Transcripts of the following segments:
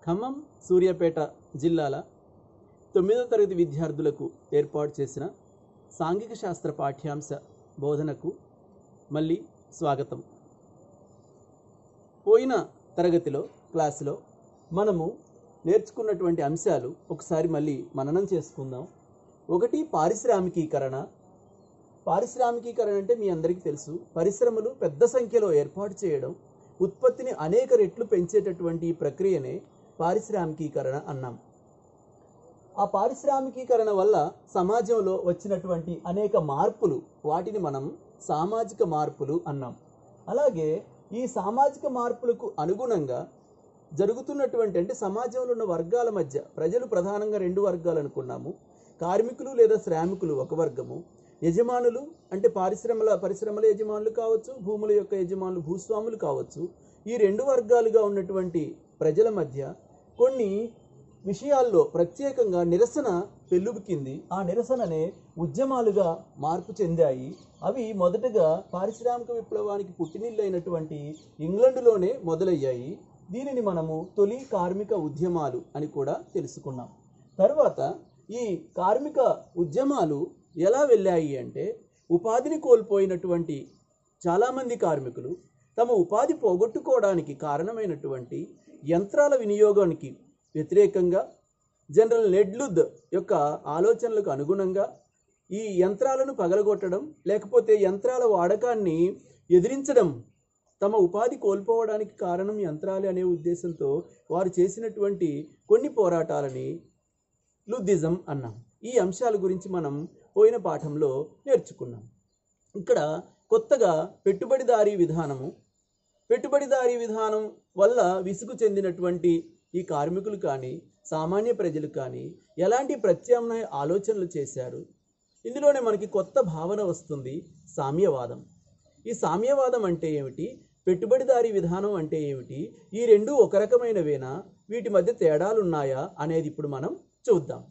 ఖమ్మం సూర్యాపేట జిల్లాల తొమ్మిదో తరగతి విద్యార్థులకు ఏర్పాటు చేసిన సాంఘిక శాస్త్ర పాఠ్యాంశ బోధనకు మళ్ళీ స్వాగతం పోయిన తరగతిలో క్లాసులో మనము నేర్చుకున్నటువంటి అంశాలు ఒకసారి మళ్ళీ మననం చేసుకుందాం ఒకటి పారిశ్రామికీకరణ పారిశ్రామికీకరణ అంటే మీ అందరికీ తెలుసు పరిశ్రమలు పెద్ద సంఖ్యలో ఏర్పాటు చేయడం ఉత్పత్తిని అనేక రెట్లు పెంచేటటువంటి ఈ ప్రక్రియనే పారిశ్రామికీకరణ అన్నాం ఆ పారిశ్రామికీకరణ వల్ల సమాజంలో వచ్చినటువంటి అనేక మార్పులు వాటిని మనం సామాజిక మార్పులు అన్నాం అలాగే ఈ సామాజిక మార్పులకు అనుగుణంగా జరుగుతున్నటువంటి అంటే సమాజంలో ఉన్న వర్గాల మధ్య ప్రజలు ప్రధానంగా రెండు వర్గాలు అనుకున్నాము కార్మికులు లేదా శ్రామికులు ఒక వర్గము యజమానులు అంటే పారిశ్రమల పరిశ్రమల యజమానులు కావచ్చు భూముల యొక్క యజమానులు భూస్వాములు కావచ్చు ఈ రెండు వర్గాలుగా ఉన్నటువంటి ప్రజల మధ్య కొన్ని విషయాల్లో ప్రత్యేకంగా నిరసన పెల్లుబికింది ఆ నిరసననే ఉద్యమాలుగా మార్పు చెందాయి అవి మొదటగా పారిశ్రామిక విప్లవానికి పుట్టినిల్లైనటువంటి ఇంగ్లండులోనే మొదలయ్యాయి దీనిని మనము తొలి కార్మిక ఉద్యమాలు అని కూడా తెలుసుకున్నాం తర్వాత ఈ కార్మిక ఉద్యమాలు ఎలా వెళ్ళాయి అంటే ఉపాధిని కోల్పోయినటువంటి చాలామంది కార్మికులు తమ ఉపాధి పోగొట్టుకోవడానికి కారణమైనటువంటి యంత్రాల వినియోగానికి వ్యతిరేకంగా జనరల్ నెడ్లుద్ యొక్క ఆలోచనలకు అనుగుణంగా ఈ యంత్రాలను పగలగొట్టడం లేకపోతే యంత్రాల వాడకాన్ని ఎదిరించడం తమ ఉపాధి కోల్పోవడానికి కారణం యంత్రాలే అనే ఉద్దేశంతో వారు చేసినటువంటి కొన్ని పోరాటాలని లుద్దిజం అన్నాం ఈ అంశాల గురించి మనం పోయిన పాఠంలో నేర్చుకున్నాం ఇక్కడ కొత్తగా పెట్టుబడిదారీ విధానము పెట్టుబడిదారీ విధానం వల్ల విసుగు చెందినటువంటి ఈ కార్మికులు కానీ సామాన్య ప్రజలు కానీ ఎలాంటి ప్రత్యామ్నాయ ఆలోచనలు చేశారు ఇందులోనే మనకి కొత్త భావన వస్తుంది సామ్యవాదం ఈ సామ్యవాదం అంటే ఏమిటి పెట్టుబడిదారీ విధానం అంటే ఏమిటి ఈ రెండు ఒక రకమైనవేనా వీటి మధ్య తేడాలు ఉన్నాయా అనేది ఇప్పుడు మనం చూద్దాం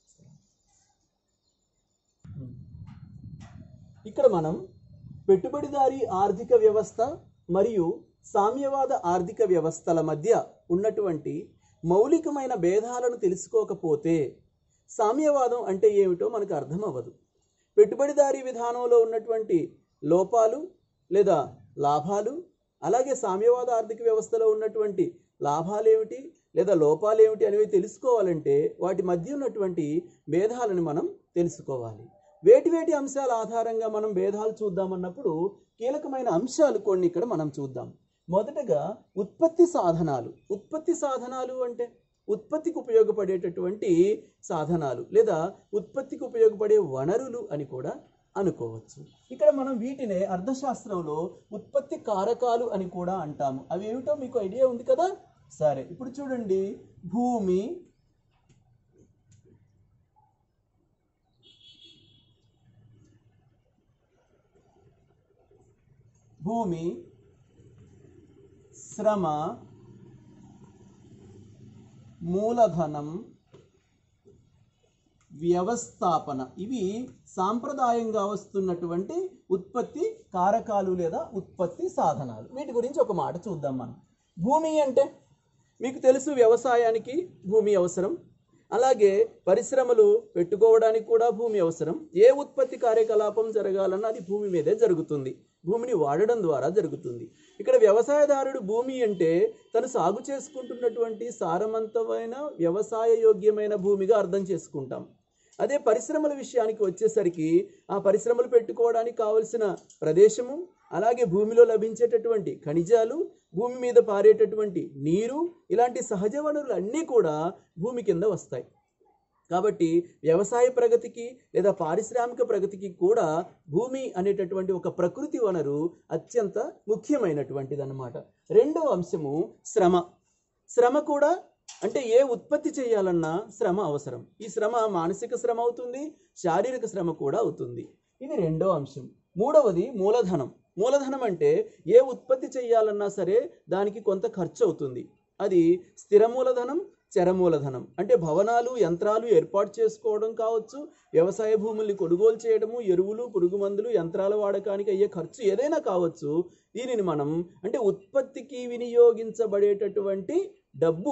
ఇక్కడ మనం పెట్టుబడిదారీ ఆర్థిక వ్యవస్థ మరియు సామ్యవాద ఆర్థిక వ్యవస్థల మధ్య ఉన్నటువంటి మౌలికమైన భేదాలను తెలుసుకోకపోతే సామ్యవాదం అంటే ఏమిటో మనకు అర్థం అవ్వదు పెట్టుబడిదారీ విధానంలో ఉన్నటువంటి లోపాలు లేదా లాభాలు అలాగే సామ్యవాద ఆర్థిక వ్యవస్థలో ఉన్నటువంటి లాభాలు ఏమిటి లేదా లోపాలు ఏమిటి అనేవి తెలుసుకోవాలంటే వాటి మధ్య ఉన్నటువంటి భేదాలను మనం తెలుసుకోవాలి వేటి వేటి అంశాల ఆధారంగా మనం భేదాలు చూద్దామన్నప్పుడు కీలకమైన అంశాలు కొన్ని ఇక్కడ మనం చూద్దాం మొదటగా ఉత్పత్తి సాధనాలు ఉత్పత్తి సాధనాలు అంటే ఉత్పత్తికి ఉపయోగపడేటటువంటి సాధనాలు లేదా ఉత్పత్తికి ఉపయోగపడే వనరులు అని కూడా అనుకోవచ్చు ఇక్కడ మనం వీటినే అర్థశాస్త్రంలో ఉత్పత్తి కారకాలు అని కూడా అంటాము అవి ఏమిటో మీకు ఐడియా ఉంది కదా సరే ఇప్పుడు చూడండి భూమి భూమి శ్రమ మూలధనం వ్యవస్థాపన ఇవి సాంప్రదాయంగా వస్తున్నటువంటి ఉత్పత్తి కారకాలు లేదా ఉత్పత్తి సాధనాలు వీటి గురించి ఒక మాట చూద్దాం మనం భూమి అంటే మీకు తెలుసు వ్యవసాయానికి భూమి అవసరం అలాగే పరిశ్రమలు పెట్టుకోవడానికి కూడా భూమి అవసరం ఏ ఉత్పత్తి కార్యకలాపం జరగాలన్నా అది భూమి మీదే జరుగుతుంది భూమిని వాడడం ద్వారా జరుగుతుంది ఇక్కడ వ్యవసాయదారుడు భూమి అంటే తను సాగు చేసుకుంటున్నటువంటి సారవంతమైన వ్యవసాయ యోగ్యమైన భూమిగా అర్థం చేసుకుంటాం అదే పరిశ్రమల విషయానికి వచ్చేసరికి ఆ పరిశ్రమలు పెట్టుకోవడానికి కావలసిన ప్రదేశము అలాగే భూమిలో లభించేటటువంటి ఖనిజాలు భూమి మీద పారేటటువంటి నీరు ఇలాంటి సహజ వనరులు అన్నీ కూడా భూమి కింద వస్తాయి కాబట్టి వ్యవసాయ ప్రగతికి లేదా పారిశ్రామిక ప్రగతికి కూడా భూమి అనేటటువంటి ఒక ప్రకృతి వనరు అత్యంత ముఖ్యమైనటువంటిది అనమాట రెండవ అంశము శ్రమ శ్రమ కూడా అంటే ఏ ఉత్పత్తి చేయాలన్నా శ్రమ అవసరం ఈ శ్రమ మానసిక శ్రమ అవుతుంది శారీరక శ్రమ కూడా అవుతుంది ఇది రెండో అంశం మూడవది మూలధనం మూలధనం అంటే ఏ ఉత్పత్తి చేయాలన్నా సరే దానికి కొంత ఖర్చు అవుతుంది అది స్థిర మూలధనం చర మూలధనం అంటే భవనాలు యంత్రాలు ఏర్పాటు చేసుకోవడం కావచ్చు వ్యవసాయ భూముల్ని కొనుగోలు చేయడము ఎరువులు పురుగు మందులు యంత్రాల వాడకానికి అయ్యే ఖర్చు ఏదైనా కావచ్చు దీనిని మనం అంటే ఉత్పత్తికి వినియోగించబడేటటువంటి డబ్బు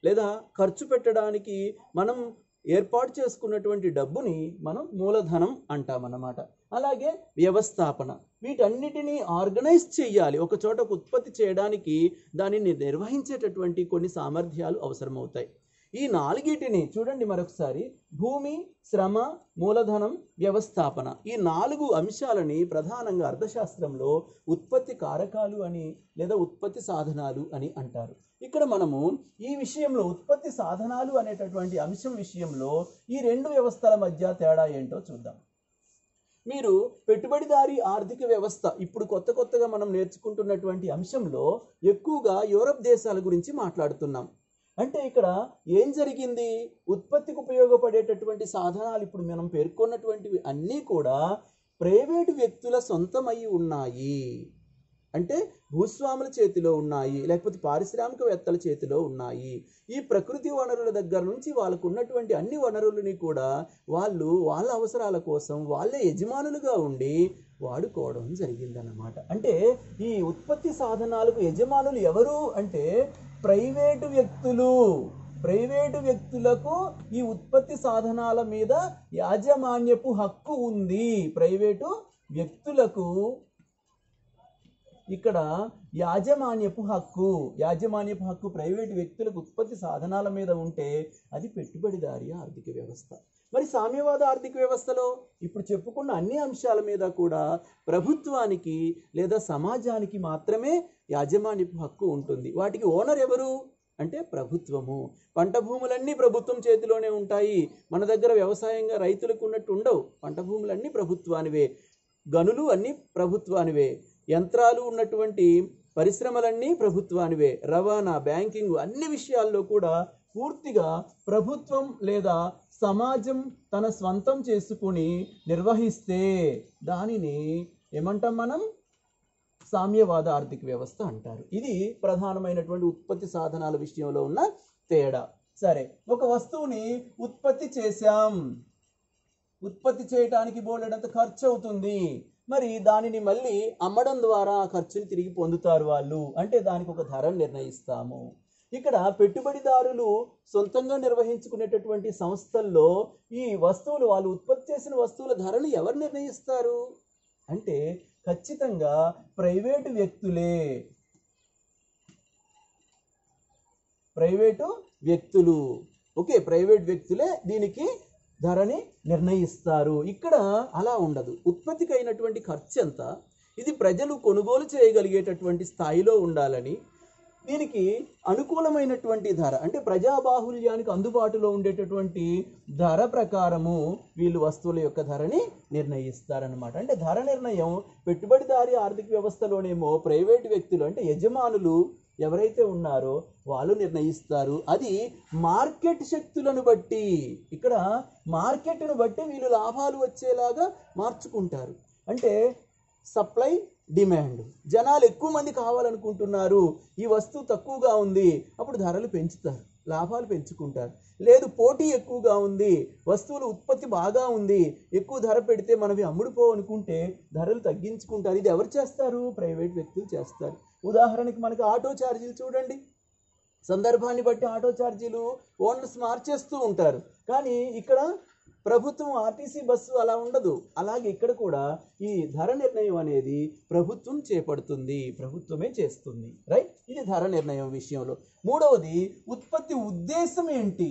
లేదా ఖర్చు పెట్టడానికి మనం ఏర్పాటు చేసుకున్నటువంటి డబ్బుని మనం మూలధనం అంటామన్నమాట అలాగే వ్యవస్థాపన వీటన్నిటినీ ఆర్గనైజ్ చేయాలి ఒక చోట ఒక ఉత్పత్తి చేయడానికి దానిని నిర్వహించేటటువంటి కొన్ని సామర్థ్యాలు అవసరమవుతాయి ఈ నాలుగిటిని చూడండి మరొకసారి భూమి శ్రమ మూలధనం వ్యవస్థాపన ఈ నాలుగు అంశాలని ప్రధానంగా అర్థశాస్త్రంలో ఉత్పత్తి కారకాలు అని లేదా ఉత్పత్తి సాధనాలు అని అంటారు ఇక్కడ మనము ఈ విషయంలో ఉత్పత్తి సాధనాలు అనేటటువంటి అంశం విషయంలో ఈ రెండు వ్యవస్థల మధ్య తేడా ఏంటో చూద్దాం మీరు పెట్టుబడిదారీ ఆర్థిక వ్యవస్థ ఇప్పుడు కొత్త కొత్తగా మనం నేర్చుకుంటున్నటువంటి అంశంలో ఎక్కువగా యూరప్ దేశాల గురించి మాట్లాడుతున్నాం అంటే ఇక్కడ ఏం జరిగింది ఉత్పత్తికి ఉపయోగపడేటటువంటి సాధనాలు ఇప్పుడు మనం పేర్కొన్నటువంటివి అన్నీ కూడా ప్రైవేటు వ్యక్తుల సొంతమై ఉన్నాయి అంటే భూస్వాముల చేతిలో ఉన్నాయి లేకపోతే పారిశ్రామికవేత్తల చేతిలో ఉన్నాయి ఈ ప్రకృతి వనరుల దగ్గర నుంచి వాళ్ళకు ఉన్నటువంటి అన్ని వనరులని కూడా వాళ్ళు వాళ్ళ అవసరాల కోసం వాళ్ళే యజమానులుగా ఉండి వాడుకోవడం జరిగిందన్నమాట అంటే ఈ ఉత్పత్తి సాధనాలకు యజమానులు ఎవరు అంటే ప్రైవేటు వ్యక్తులు ప్రైవేటు వ్యక్తులకు ఈ ఉత్పత్తి సాధనాల మీద యాజమాన్యపు హక్కు ఉంది ప్రైవేటు వ్యక్తులకు ఇక్కడ యాజమాన్యపు హక్కు యాజమాన్యపు హక్కు ప్రైవేటు వ్యక్తులకు ఉత్పత్తి సాధనాల మీద ఉంటే అది పెట్టుబడిదారీ ఆర్థిక వ్యవస్థ మరి సామ్యవాద ఆర్థిక వ్యవస్థలో ఇప్పుడు చెప్పుకున్న అన్ని అంశాల మీద కూడా ప్రభుత్వానికి లేదా సమాజానికి మాత్రమే యాజమాన్యపు హక్కు ఉంటుంది వాటికి ఓనర్ ఎవరు అంటే ప్రభుత్వము పంట భూములన్నీ ప్రభుత్వం చేతిలోనే ఉంటాయి మన దగ్గర వ్యవసాయంగా రైతులకు ఉన్నట్టు ఉండవు పంట భూములన్నీ ప్రభుత్వానివే గనులు అన్నీ ప్రభుత్వానివే యంత్రాలు ఉన్నటువంటి పరిశ్రమలన్నీ ప్రభుత్వానివే రవాణా బ్యాంకింగ్ అన్ని విషయాల్లో కూడా పూర్తిగా ప్రభుత్వం లేదా సమాజం తన స్వంతం చేసుకుని నిర్వహిస్తే దానిని ఏమంటాం మనం సామ్యవాద ఆర్థిక వ్యవస్థ అంటారు ఇది ప్రధానమైనటువంటి ఉత్పత్తి సాధనాల విషయంలో ఉన్న తేడా సరే ఒక వస్తువుని ఉత్పత్తి చేశాం ఉత్పత్తి చేయటానికి బోలెడంత ఖర్చు అవుతుంది మరి దానిని మళ్ళీ అమ్మడం ద్వారా ఆ ఖర్చుని తిరిగి పొందుతారు వాళ్ళు అంటే దానికి ఒక ధర నిర్ణయిస్తాము ఇక్కడ పెట్టుబడిదారులు సొంతంగా నిర్వహించుకునేటటువంటి సంస్థల్లో ఈ వస్తువులు వాళ్ళు ఉత్పత్తి చేసిన వస్తువుల ధరలు ఎవరు నిర్ణయిస్తారు అంటే ఖచ్చితంగా ప్రైవేటు వ్యక్తులే ప్రైవేటు వ్యక్తులు ఓకే ప్రైవేట్ వ్యక్తులే దీనికి ధరని నిర్ణయిస్తారు ఇక్కడ అలా ఉండదు ఉత్పత్తికి అయినటువంటి ఖర్చు ఎంత ఇది ప్రజలు కొనుగోలు చేయగలిగేటటువంటి స్థాయిలో ఉండాలని దీనికి అనుకూలమైనటువంటి ధర అంటే ప్రజాబాహుల్యానికి అందుబాటులో ఉండేటటువంటి ధర ప్రకారము వీళ్ళు వస్తువుల యొక్క ధరని నిర్ణయిస్తారనమాట అంటే ధర నిర్ణయం పెట్టుబడిదారీ ఆర్థిక వ్యవస్థలోనేమో ప్రైవేటు వ్యక్తులు అంటే యజమానులు ఎవరైతే ఉన్నారో వాళ్ళు నిర్ణయిస్తారు అది మార్కెట్ శక్తులను బట్టి ఇక్కడ మార్కెట్ను బట్టి వీళ్ళు లాభాలు వచ్చేలాగా మార్చుకుంటారు అంటే సప్లై డిమాండ్ జనాలు ఎక్కువ మంది కావాలనుకుంటున్నారు ఈ వస్తువు తక్కువగా ఉంది అప్పుడు ధరలు పెంచుతారు లాభాలు పెంచుకుంటారు లేదు పోటీ ఎక్కువగా ఉంది వస్తువుల ఉత్పత్తి బాగా ఉంది ఎక్కువ ధర పెడితే మనవి అమ్ముడుపో అనుకుంటే ధరలు తగ్గించుకుంటారు ఇది ఎవరు చేస్తారు ప్రైవేట్ వ్యక్తులు చేస్తారు ఉదాహరణకి మనకి ఆటో ఛార్జీలు చూడండి సందర్భాన్ని బట్టి ఆటో ఛార్జీలు ఓనర్స్ మార్చేస్తూ ఉంటారు కానీ ఇక్కడ ప్రభుత్వం ఆర్టీసీ బస్సు అలా ఉండదు అలాగే ఇక్కడ కూడా ఈ ధర నిర్ణయం అనేది ప్రభుత్వం చేపడుతుంది ప్రభుత్వమే చేస్తుంది రైట్ ఇది ధర నిర్ణయం విషయంలో మూడవది ఉత్పత్తి ఉద్దేశం ఏంటి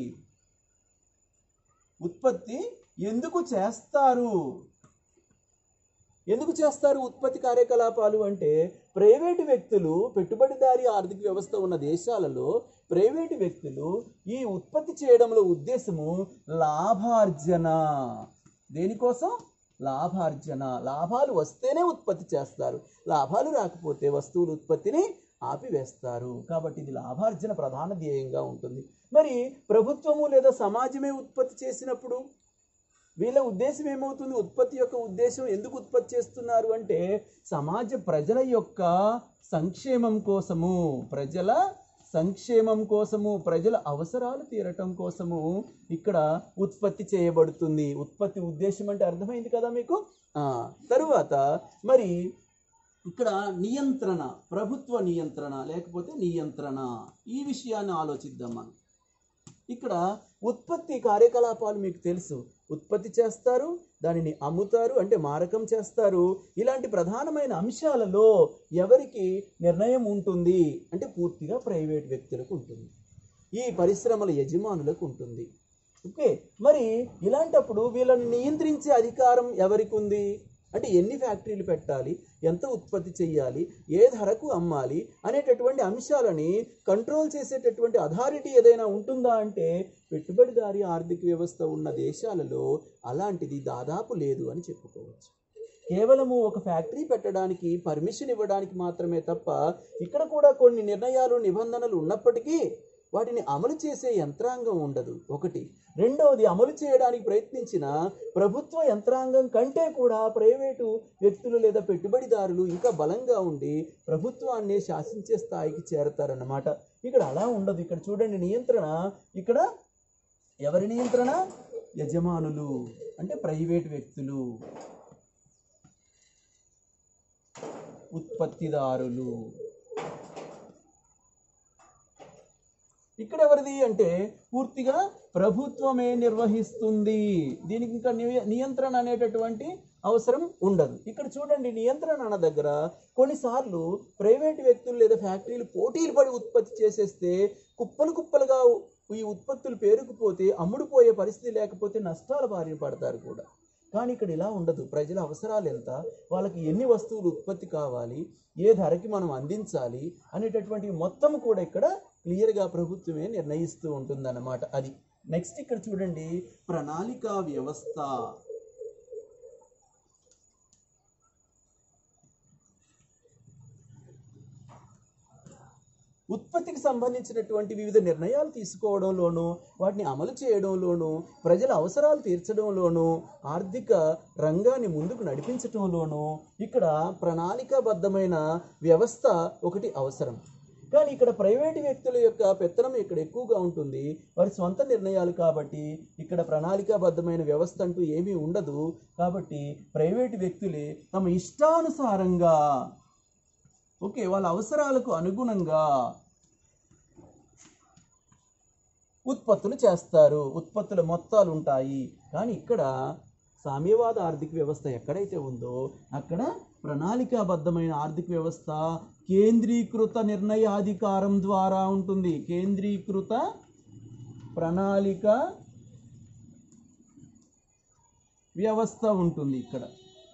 ఉత్పత్తి ఎందుకు చేస్తారు ఎందుకు చేస్తారు ఉత్పత్తి కార్యకలాపాలు అంటే ప్రైవేటు వ్యక్తులు పెట్టుబడిదారీ ఆర్థిక వ్యవస్థ ఉన్న దేశాలలో ప్రైవేటు వ్యక్తులు ఈ ఉత్పత్తి చేయడంలో ఉద్దేశము లాభార్జన దేనికోసం లాభార్జన లాభాలు వస్తేనే ఉత్పత్తి చేస్తారు లాభాలు రాకపోతే వస్తువుల ఉత్పత్తిని ఆపివేస్తారు కాబట్టి ఇది లాభార్జన ప్రధాన ధ్యేయంగా ఉంటుంది మరి ప్రభుత్వము లేదా సమాజమే ఉత్పత్తి చేసినప్పుడు వీళ్ళ ఉద్దేశం ఏమవుతుంది ఉత్పత్తి యొక్క ఉద్దేశం ఎందుకు ఉత్పత్తి చేస్తున్నారు అంటే సమాజ ప్రజల యొక్క సంక్షేమం కోసము ప్రజల సంక్షేమం కోసము ప్రజల అవసరాలు తీరటం కోసము ఇక్కడ ఉత్పత్తి చేయబడుతుంది ఉత్పత్తి ఉద్దేశం అంటే అర్థమైంది కదా మీకు ఆ, తరువాత మరి ఇక్కడ నియంత్రణ ప్రభుత్వ నియంత్రణ లేకపోతే నియంత్రణ ఈ విషయాన్ని ఆలోచిద్దాం మనం ఇక్కడ ఉత్పత్తి కార్యకలాపాలు మీకు తెలుసు ఉత్పత్తి చేస్తారు దానిని అమ్ముతారు అంటే మారకం చేస్తారు ఇలాంటి ప్రధానమైన అంశాలలో ఎవరికి నిర్ణయం ఉంటుంది అంటే పూర్తిగా ప్రైవేట్ వ్యక్తులకు ఉంటుంది ఈ పరిశ్రమల యజమానులకు ఉంటుంది ఓకే మరి ఇలాంటప్పుడు వీళ్ళని నియంత్రించే అధికారం ఎవరికి ఉంది అంటే ఎన్ని ఫ్యాక్టరీలు పెట్టాలి ఎంత ఉత్పత్తి చేయాలి ఏ ధరకు అమ్మాలి అనేటటువంటి అంశాలని కంట్రోల్ చేసేటటువంటి అథారిటీ ఏదైనా ఉంటుందా అంటే పెట్టుబడిదారి ఆర్థిక వ్యవస్థ ఉన్న దేశాలలో అలాంటిది దాదాపు లేదు అని చెప్పుకోవచ్చు కేవలము ఒక ఫ్యాక్టరీ పెట్టడానికి పర్మిషన్ ఇవ్వడానికి మాత్రమే తప్ప ఇక్కడ కూడా కొన్ని నిర్ణయాలు నిబంధనలు ఉన్నప్పటికీ వాటిని అమలు చేసే యంత్రాంగం ఉండదు ఒకటి రెండవది అమలు చేయడానికి ప్రయత్నించిన ప్రభుత్వ యంత్రాంగం కంటే కూడా ప్రైవేటు వ్యక్తులు లేదా పెట్టుబడిదారులు ఇంకా బలంగా ఉండి ప్రభుత్వాన్ని శాసించే స్థాయికి చేరతారన్నమాట ఇక్కడ అలా ఉండదు ఇక్కడ చూడండి నియంత్రణ ఇక్కడ ఎవరి నియంత్రణ యజమానులు అంటే ప్రైవేట్ వ్యక్తులు ఉత్పత్తిదారులు ఇక్కడ ఎవరిది అంటే పూర్తిగా ప్రభుత్వమే నిర్వహిస్తుంది దీనికి ఇంకా నియ- నియంత్రణ అనేటటువంటి అవసరం ఉండదు ఇక్కడ చూడండి నియంత్రణ అన్న దగ్గర కొన్నిసార్లు ప్రైవేట్ వ్యక్తులు లేదా ఫ్యాక్టరీలు పోటీలు పడి ఉత్పత్తి చేసేస్తే కుప్పలు కుప్పలుగా ఈ ఉత్పత్తులు పేరుకుపోతే అమ్ముడుపోయే పరిస్థితి లేకపోతే నష్టాల బారిన పడతారు కూడా కానీ ఇక్కడ ఇలా ఉండదు ప్రజల అవసరాలు ఎంత వాళ్ళకి ఎన్ని వస్తువులు ఉత్పత్తి కావాలి ఏ ధరకి మనం అందించాలి అనేటటువంటి మొత్తం కూడా ఇక్కడ క్లియర్గా ప్రభుత్వమే నిర్ణయిస్తూ ఉంటుందన్నమాట అది నెక్స్ట్ ఇక్కడ చూడండి ప్రణాళికా వ్యవస్థ ఉత్పత్తికి సంబంధించినటువంటి వివిధ నిర్ణయాలు తీసుకోవడంలోనూ వాటిని అమలు చేయడంలోనూ ప్రజల అవసరాలు తీర్చడంలోనూ ఆర్థిక రంగాన్ని ముందుకు నడిపించడంలోనూ ఇక్కడ ప్రణాళికాబద్ధమైన వ్యవస్థ ఒకటి అవసరం కానీ ఇక్కడ ప్రైవేటు వ్యక్తుల యొక్క పెత్తనం ఇక్కడ ఎక్కువగా ఉంటుంది వారి సొంత నిర్ణయాలు కాబట్టి ఇక్కడ ప్రణాళికాబద్ధమైన వ్యవస్థ అంటూ ఏమీ ఉండదు కాబట్టి ప్రైవేటు వ్యక్తులే తమ ఇష్టానుసారంగా ఓకే వాళ్ళ అవసరాలకు అనుగుణంగా ఉత్పత్తులు చేస్తారు ఉత్పత్తుల మొత్తాలు ఉంటాయి కానీ ఇక్కడ సామ్యవాద ఆర్థిక వ్యవస్థ ఎక్కడైతే ఉందో అక్కడ ప్రణాళికాబద్ధమైన ఆర్థిక వ్యవస్థ కేంద్రీకృత నిర్ణయాధికారం ద్వారా ఉంటుంది కేంద్రీకృత ప్రణాళిక వ్యవస్థ ఉంటుంది ఇక్కడ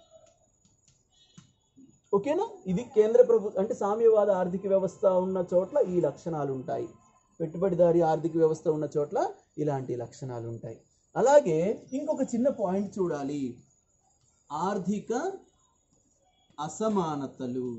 ఓకేనా ఇది కేంద్ర ప్రభుత్వం అంటే సామ్యవాద ఆర్థిక వ్యవస్థ ఉన్న చోట్ల ఈ లక్షణాలు ఉంటాయి పెట్టుబడిదారి ఆర్థిక వ్యవస్థ ఉన్న చోట్ల ఇలాంటి లక్షణాలు ఉంటాయి అలాగే ఇంకొక చిన్న పాయింట్ చూడాలి ఆర్థిక అసమానతలు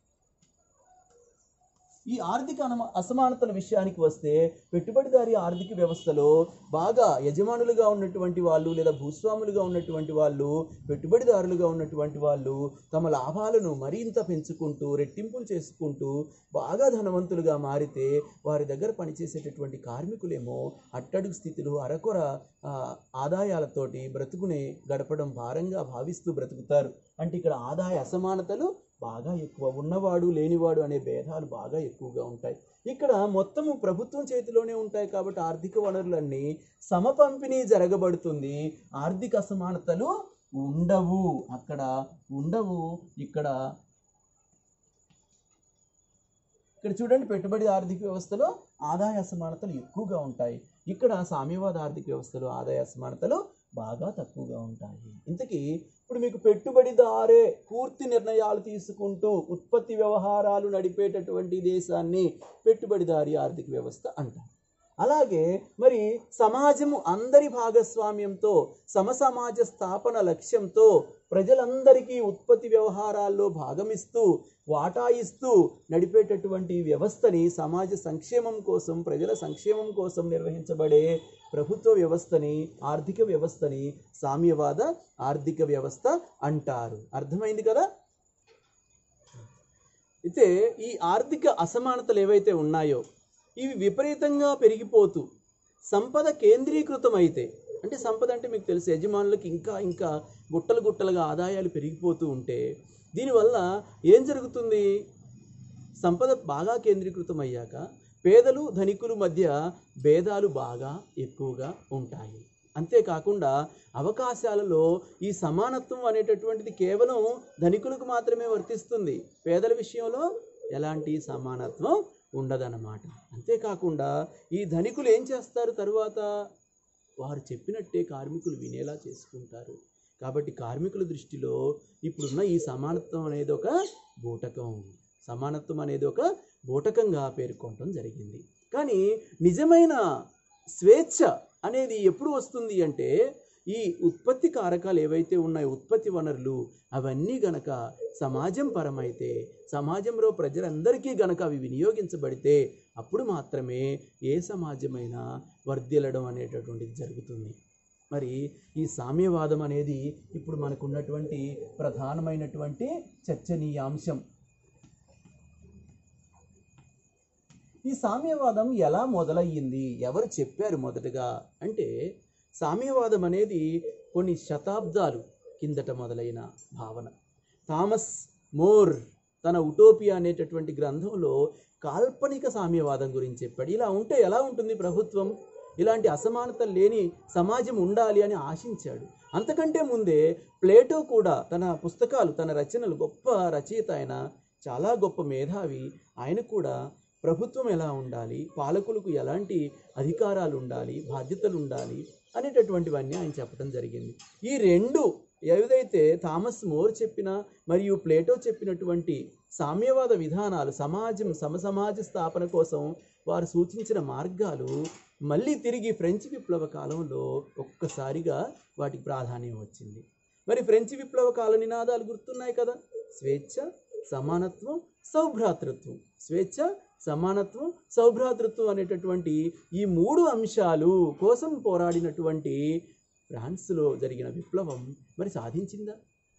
ఈ ఆర్థిక అనమ- అసమానతల విషయానికి వస్తే పెట్టుబడిదారి ఆర్థిక వ్యవస్థలో బాగా యజమానులుగా ఉన్నటువంటి వాళ్ళు లేదా భూస్వాములుగా ఉన్నటువంటి వాళ్ళు పెట్టుబడిదారులుగా ఉన్నటువంటి వాళ్ళు తమ లాభాలను మరింత పెంచుకుంటూ రెట్టింపులు చేసుకుంటూ బాగా ధనవంతులుగా మారితే వారి దగ్గర పనిచేసేటటువంటి కార్మికులేమో అట్టడుగు స్థితిలో అరకొర ఆ, ఆదాయాలతోటి బ్రతుకునే గడపడం భారంగా భావిస్తూ బ్రతుకుతారు అంటే ఇక్కడ ఆదాయ అసమానతలు బాగా ఎక్కువ ఉన్నవాడు లేనివాడు అనే భేదాలు బాగా ఎక్కువగా ఉంటాయి ఇక్కడ మొత్తము ప్రభుత్వం చేతిలోనే ఉంటాయి కాబట్టి ఆర్థిక వనరులన్నీ సమపంపిణీ జరగబడుతుంది ఆర్థిక అసమానతలు ఉండవు అక్కడ ఉండవు ఇక్కడ ఇక్కడ చూడండి పెట్టుబడి ఆర్థిక వ్యవస్థలో ఆదాయ అసమానతలు ఎక్కువగా ఉంటాయి ఇక్కడ సామ్యవాద ఆర్థిక వ్యవస్థలో ఆదాయ అసమానతలు బాగా తక్కువగా ఉంటాయి ఇంతకీ ఇప్పుడు మీకు పెట్టుబడిదారే పూర్తి నిర్ణయాలు తీసుకుంటూ ఉత్పత్తి వ్యవహారాలు నడిపేటటువంటి దేశాన్ని పెట్టుబడిదారి ఆర్థిక వ్యవస్థ అంటారు అలాగే మరి సమాజము అందరి భాగస్వామ్యంతో సమసమాజ స్థాపన లక్ష్యంతో ప్రజలందరికీ ఉత్పత్తి వ్యవహారాల్లో భాగమిస్తూ వాటా ఇస్తూ నడిపేటటువంటి వ్యవస్థని సమాజ సంక్షేమం కోసం ప్రజల సంక్షేమం కోసం నిర్వహించబడే ప్రభుత్వ వ్యవస్థని ఆర్థిక వ్యవస్థని సామ్యవాద ఆర్థిక వ్యవస్థ అంటారు అర్థమైంది కదా అయితే ఈ ఆర్థిక అసమానతలు ఏవైతే ఉన్నాయో ఇవి విపరీతంగా పెరిగిపోతూ సంపద కేంద్రీకృతమైతే అంటే సంపద అంటే మీకు తెలుసు యజమానులకు ఇంకా ఇంకా గుట్టలు గుట్టలుగా ఆదాయాలు పెరిగిపోతూ ఉంటే దీనివల్ల ఏం జరుగుతుంది సంపద బాగా కేంద్రీకృతం అయ్యాక పేదలు ధనికుల మధ్య భేదాలు బాగా ఎక్కువగా ఉంటాయి అంతేకాకుండా అవకాశాలలో ఈ సమానత్వం అనేటటువంటిది కేవలం ధనికులకు మాత్రమే వర్తిస్తుంది పేదల విషయంలో ఎలాంటి సమానత్వం ఉండదన్నమాట అంతేకాకుండా ఈ ధనికులు ఏం చేస్తారు తరువాత వారు చెప్పినట్టే కార్మికులు వినేలా చేసుకుంటారు కాబట్టి కార్మికుల దృష్టిలో ఇప్పుడున్న ఈ సమానత్వం అనేది ఒక బూటకం సమానత్వం అనేది ఒక బూటకంగా పేర్కొనడం జరిగింది కానీ నిజమైన స్వేచ్ఛ అనేది ఎప్పుడు వస్తుంది అంటే ఈ ఉత్పత్తి కారకాలు ఏవైతే ఉన్నాయో ఉత్పత్తి వనరులు అవన్నీ గనక సమాజం పరమైతే సమాజంలో ప్రజలందరికీ గనక అవి వినియోగించబడితే అప్పుడు మాత్రమే ఏ సమాజమైనా వర్ధిల్లడం అనేటటువంటిది జరుగుతుంది మరి ఈ సామ్యవాదం అనేది ఇప్పుడు మనకున్నటువంటి ప్రధానమైనటువంటి చర్చనీయాంశం ఈ సామ్యవాదం ఎలా మొదలయ్యింది ఎవరు చెప్పారు మొదటగా అంటే సామ్యవాదం అనేది కొన్ని శతాబ్దాలు కిందట మొదలైన భావన థామస్ మోర్ తన ఉటోపియా అనేటటువంటి గ్రంథంలో కాల్పనిక సామ్యవాదం గురించి చెప్పాడు ఇలా ఉంటే ఎలా ఉంటుంది ప్రభుత్వం ఇలాంటి అసమానత లేని సమాజం ఉండాలి అని ఆశించాడు అంతకంటే ముందే ప్లేటో కూడా తన పుస్తకాలు తన రచనలు గొప్ప రచయిత ఆయన చాలా గొప్ప మేధావి ఆయన కూడా ప్రభుత్వం ఎలా ఉండాలి పాలకులకు ఎలాంటి అధికారాలు ఉండాలి బాధ్యతలు ఉండాలి అనేటటువంటివన్నీ ఆయన చెప్పడం జరిగింది ఈ రెండు ఏదైతే థామస్ మోర్ చెప్పిన మరియు ప్లేటో చెప్పినటువంటి సామ్యవాద విధానాలు సమాజం సమసమాజ స్థాపన కోసం వారు సూచించిన మార్గాలు మళ్ళీ తిరిగి ఫ్రెంచ్ విప్లవ కాలంలో ఒక్కసారిగా వాటికి ప్రాధాన్యం వచ్చింది మరి ఫ్రెంచ్ విప్లవ కాల నినాదాలు గుర్తున్నాయి కదా స్వేచ్ఛ సమానత్వం సౌభ్రాతృత్వం స్వేచ్ఛ సమానత్వం సౌభ్రాతృత్వం అనేటటువంటి ఈ మూడు అంశాలు కోసం పోరాడినటువంటి ఫ్రాన్స్లో జరిగిన విప్లవం మరి సాధించిందా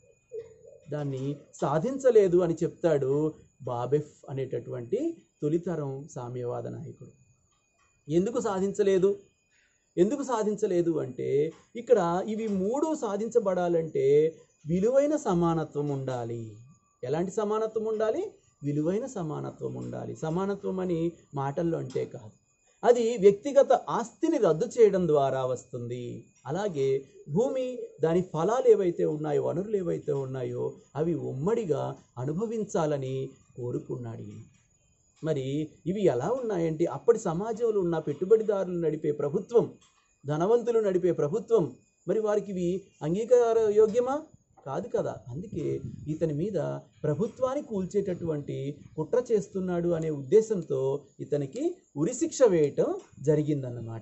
దాన్ని సాధించలేదు అని చెప్తాడు బాబెఫ్ అనేటటువంటి తొలితరం సామ్యవాద నాయకుడు ఎందుకు సాధించలేదు ఎందుకు సాధించలేదు అంటే ఇక్కడ ఇవి మూడు సాధించబడాలంటే విలువైన సమానత్వం ఉండాలి ఎలాంటి సమానత్వం ఉండాలి విలువైన సమానత్వం ఉండాలి సమానత్వం అని మాటల్లో అంటే కాదు అది వ్యక్తిగత ఆస్తిని రద్దు చేయడం ద్వారా వస్తుంది అలాగే భూమి దాని ఫలాలు ఏవైతే ఉన్నాయో వనరులు ఏవైతే ఉన్నాయో అవి ఉమ్మడిగా అనుభవించాలని కోరుకున్నాడు ఈయన. మరి ఇవి ఎలా ఉన్నాయంటే అప్పటి సమాజంలో ఉన్న పెట్టుబడిదారులు నడిపే ప్రభుత్వం ధనవంతులు నడిపే ప్రభుత్వం మరి వారికి ఇవి అంగీకార యోగ్యమా కాదు కదా అందుకే ఇతని మీద ప్రభుత్వాన్ని కూల్చేటటువంటి కుట్ర చేస్తున్నాడు అనే ఉద్దేశంతో ఇతనికి ఉరిశిక్ష వేయటం జరిగిందన్నమాట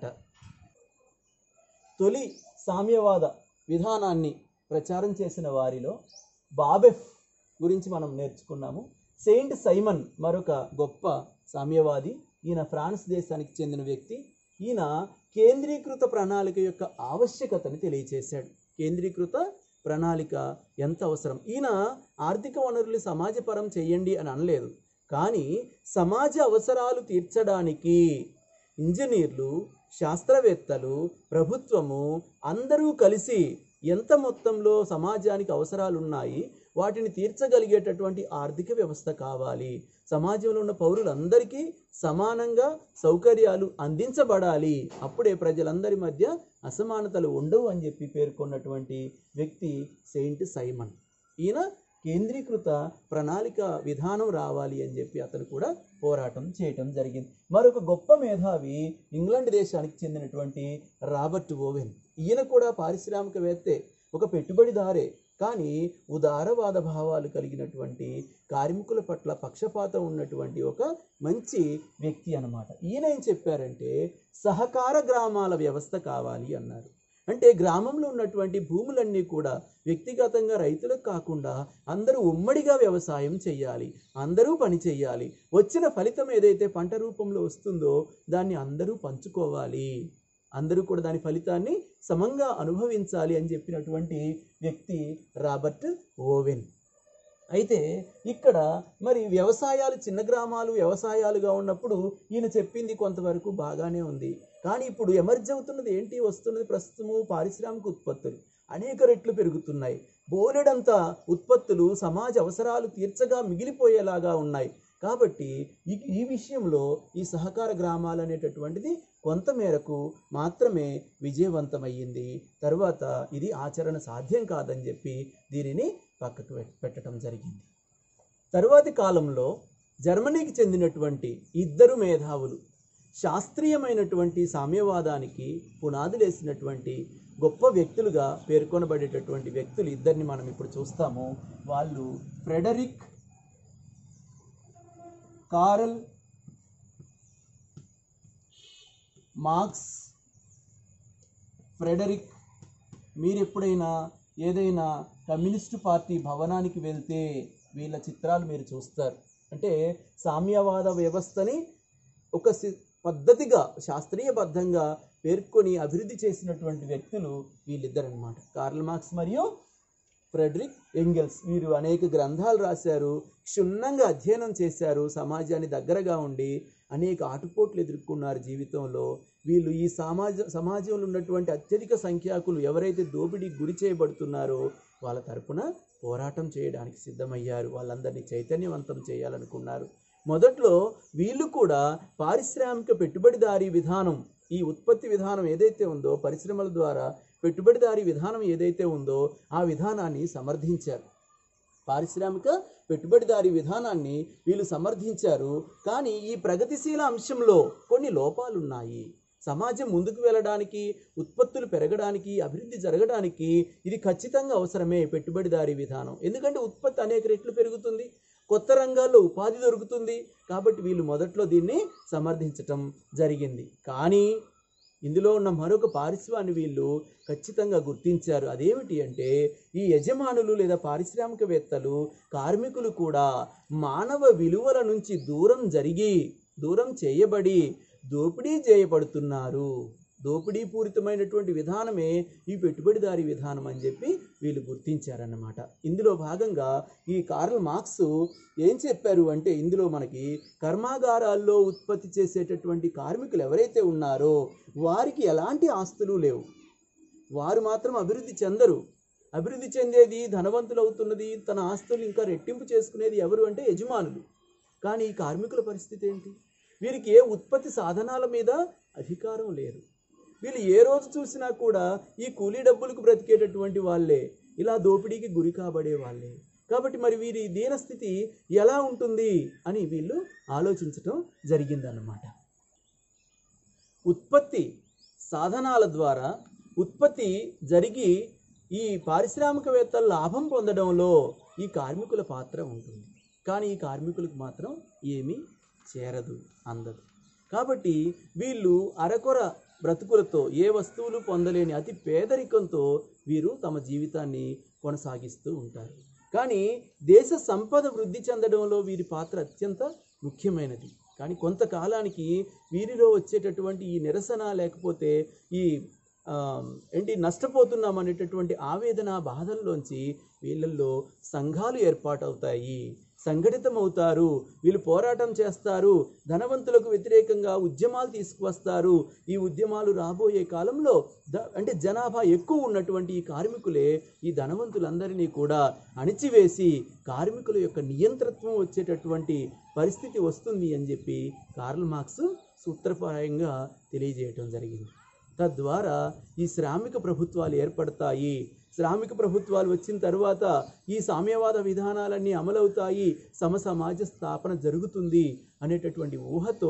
తొలి సామ్యవాద విధానాన్ని ప్రచారం చేసిన వారిలో బాబెఫ్ గురించి మనం నేర్చుకున్నాము సెయింట్ సైమన్ మరొక గొప్ప సామ్యవాది ఈయన ఫ్రాన్స్ దేశానికి చెందిన వ్యక్తి ఈయన కేంద్రీకృత ప్రణాళిక యొక్క ఆవశ్యకతని తెలియచేశాడు కేంద్రీకృత ప్రణాళిక ఎంత అవసరం ఈయన ఆర్థిక వనరులు సమాజపరం చేయండి అని అనలేదు కానీ సమాజ అవసరాలు తీర్చడానికి ఇంజనీర్లు శాస్త్రవేత్తలు ప్రభుత్వము అందరూ కలిసి ఎంత మొత్తంలో సమాజానికి అవసరాలు ఉన్నాయి వాటిని తీర్చగలిగేటటువంటి ఆర్థిక వ్యవస్థ కావాలి సమాజంలో ఉన్న పౌరులందరికీ సమానంగా సౌకర్యాలు అందించబడాలి అప్పుడే ప్రజలందరి మధ్య అసమానతలు ఉండవు అని చెప్పి పేర్కొన్నటువంటి వ్యక్తి సెయింట్ సైమన్ ఈయన కేంద్రీకృత ప్రణాళిక విధానం రావాలి అని చెప్పి అతను కూడా పోరాటం చేయటం జరిగింది మరొక గొప్ప మేధావి ఇంగ్లాండ్ దేశానికి చెందినటువంటి రాబర్ట్ ఓవెన్ ఈయన కూడా పారిశ్రామికవేత్తే ఒక పెట్టుబడిదారే కానీ ఉదారవాద భావాలు కలిగినటువంటి కార్మికుల పట్ల పక్షపాతం ఉన్నటువంటి ఒక మంచి వ్యక్తి అన్నమాట ఈయన ఏం చెప్పారంటే సహకార గ్రామాల వ్యవస్థ కావాలి అన్నారు అంటే గ్రామంలో ఉన్నటువంటి భూములన్నీ కూడా వ్యక్తిగతంగా రైతులకు కాకుండా అందరూ ఉమ్మడిగా వ్యవసాయం చేయాలి అందరూ పని చేయాలి వచ్చిన ఫలితం ఏదైతే పంట రూపంలో వస్తుందో దాన్ని అందరూ పంచుకోవాలి అందరూ కూడా దాని ఫలితాన్ని సమంగా అనుభవించాలి అని చెప్పినటువంటి వ్యక్తి రాబర్ట్ ఓవెన్ అయితే ఇక్కడ మరి వ్యవసాయాలు చిన్న గ్రామాలు వ్యవసాయాలుగా ఉన్నప్పుడు ఈయన చెప్పింది కొంతవరకు బాగానే ఉంది కానీ ఇప్పుడు ఎమర్జ్ అవుతున్నది ఏంటి వస్తున్నది ప్రస్తుతము పారిశ్రామిక ఉత్పత్తులు అనేక రెట్లు పెరుగుతున్నాయి బోలెడంత ఉత్పత్తులు సమాజ అవసరాలు తీర్చగా మిగిలిపోయేలాగా ఉన్నాయి కాబట్టి ఈ ఈ విషయంలో ఈ సహకార గ్రామాలు అనేటటువంటిది కొంతమేరకు మాత్రమే విజయవంతమయ్యింది తర్వాత ఇది ఆచరణ సాధ్యం కాదని చెప్పి దీనిని పక్కకు పెట్- పెట్టడం జరిగింది తరువాతి కాలంలో జర్మనీకి చెందినటువంటి ఇద్దరు మేధావులు శాస్త్రీయమైనటువంటి సామ్యవాదానికి పునాదులేసినటువంటి గొప్ప వ్యక్తులుగా పేర్కొనబడేటటువంటి వ్యక్తులు ఇద్దరిని మనం ఇప్పుడు చూస్తాము వాళ్ళు ఫ్రెడరిక్ కారల్ మార్క్స్ ఫ్రెడరిక్ మీరు ఎప్పుడైనా ఏదైనా కమ్యూనిస్టు పార్టీ భవనానికి వెళ్తే వీళ్ళ చిత్రాలు మీరు చూస్తారు అంటే సామ్యవాద వ్యవస్థని ఒక సి- పద్ధతిగా శాస్త్రీయబద్ధంగా పేర్కొని అభివృద్ధి చేసినటువంటి వ్యక్తులు వీళ్ళిద్దరన్నమాట కార్ల్ మార్క్స్ మరియు ఫ్రెడరిక్ ఎంగెల్స్ వీరు అనేక గ్రంథాలు రాశారు క్షుణ్ణంగా అధ్యయనం చేశారు సమాజాన్ని దగ్గరగా ఉండి అనేక ఆటుపోట్లు ఎదుర్కొన్నారు జీవితంలో వీళ్ళు ఈ సమాజ సమాజంలో ఉన్నటువంటి అత్యధిక సంఖ్యాకులు ఎవరైతే దోపిడీకి గురి చేయబడుతున్నారో వాళ్ళ తరపున పోరాటం చేయడానికి సిద్ధమయ్యారు వాళ్ళందరినీ చైతన్యవంతం చేయాలనుకున్నారు మొదట్లో వీళ్ళు కూడా పారిశ్రామిక పెట్టుబడిదారీ విధానం ఈ ఉత్పత్తి విధానం ఏదైతే ఉందో పరిశ్రమల ద్వారా పెట్టుబడిదారీ విధానం ఏదైతే ఉందో ఆ విధానాన్ని సమర్థించారు పారిశ్రామిక పెట్టుబడిదారీ విధానాన్ని వీళ్ళు సమర్థించారు కానీ ఈ ప్రగతిశీల అంశంలో కొన్ని లోపాలున్నాయి సమాజం ముందుకు వెళ్ళడానికి ఉత్పత్తులు పెరగడానికి అభివృద్ధి జరగడానికి ఇది ఖచ్చితంగా అవసరమే పెట్టుబడిదారీ విధానం ఎందుకంటే ఉత్పత్తి అనేక రెట్లు పెరుగుతుంది కొత్త రంగాల్లో ఉపాధి దొరుకుతుంది కాబట్టి వీళ్ళు మొదట్లో దీన్ని సమర్థించటం జరిగింది కానీ ఇందులో ఉన్న మరొక పారిశ్రామిక వీళ్ళు ఖచ్చితంగా గుర్తించారు అదేమిటి అంటే ఈ యజమానులు లేదా పారిశ్రామికవేత్తలు కార్మికులు కూడా మానవ విలువల నుంచి దూరం జరిగి దూరం చేయబడి దోపిడీ చేయబడుతున్నారు దోపిడీ పూరితమైనటువంటి విధానమే ఈ పెట్టుబడిదారీ విధానం అని చెప్పి వీళ్ళు గుర్తించారన్నమాట ఇందులో భాగంగా ఈ కార్ల్ మార్క్స్ ఏం చెప్పారు అంటే ఇందులో మనకి కర్మాగారాల్లో ఉత్పత్తి చేసేటటువంటి కార్మికులు ఎవరైతే ఉన్నారో వారికి ఎలాంటి ఆస్తులు లేవు వారు మాత్రం అభివృద్ధి చెందరు అభివృద్ధి చెందేది ధనవంతులు అవుతున్నది తన ఆస్తులు ఇంకా రెట్టింపు చేసుకునేది ఎవరు అంటే యజమానులు కానీ ఈ కార్మికుల పరిస్థితి ఏంటి వీరికి ఏ ఉత్పత్తి సాధనాల మీద అధికారం లేదు వీళ్ళు ఏ రోజు చూసినా కూడా ఈ కూలీ డబ్బులకు బ్రతికేటటువంటి వాళ్ళే ఇలా దోపిడీకి గురి కాబడే వాళ్ళే కాబట్టి మరి వీరి దీనస్థితి ఎలా ఉంటుంది అని వీళ్ళు ఆలోచించటం జరిగిందన్నమాట ఉత్పత్తి సాధనాల ద్వారా ఉత్పత్తి జరిగి ఈ పారిశ్రామికవేత్తల లాభం పొందడంలో ఈ కార్మికుల పాత్ర ఉంటుంది కానీ ఈ కార్మికులకు మాత్రం ఏమీ చేరదు అందదు కాబట్టి వీళ్ళు అరకొర బ్రతుకులతో ఏ వస్తువులు పొందలేని అతి పేదరికంతో వీరు తమ జీవితాన్ని కొనసాగిస్తూ ఉంటారు కానీ దేశ సంపద వృద్ధి చెందడంలో వీరి పాత్ర అత్యంత ముఖ్యమైనది కానీ కొంతకాలానికి వీరిలో వచ్చేటటువంటి ఈ నిరసన లేకపోతే ఈ ఆ, ఏంటి నష్టపోతున్నాం అనేటటువంటి ఆవేదన బాధల్లోంచి వీళ్ళల్లో సంఘాలు ఏర్పాటవుతాయి సంఘటితమవుతారు వీళ్ళు పోరాటం చేస్తారు ధనవంతులకు వ్యతిరేకంగా ఉద్యమాలు తీసుకువస్తారు ఈ ఉద్యమాలు రాబోయే కాలంలో ద అంటే జనాభా ఎక్కువ ఉన్నటువంటి ఈ కార్మికులే ఈ ధనవంతులందరినీ కూడా అణిచివేసి కార్మికుల యొక్క నియంత్రత్వం వచ్చేటటువంటి పరిస్థితి వస్తుంది అని చెప్పి కార్ల్ మార్క్స్ సూత్రప్రాయంగా తెలియజేయటం జరిగింది తద్వారా ఈ శ్రామిక ప్రభుత్వాలు ఏర్పడతాయి శ్రామిక ప్రభుత్వాలు వచ్చిన తర్వాత ఈ సామ్యవాద విధానాలన్నీ అమలవుతాయి సమ సమాజ స్థాపన జరుగుతుంది అనేటటువంటి ఊహతో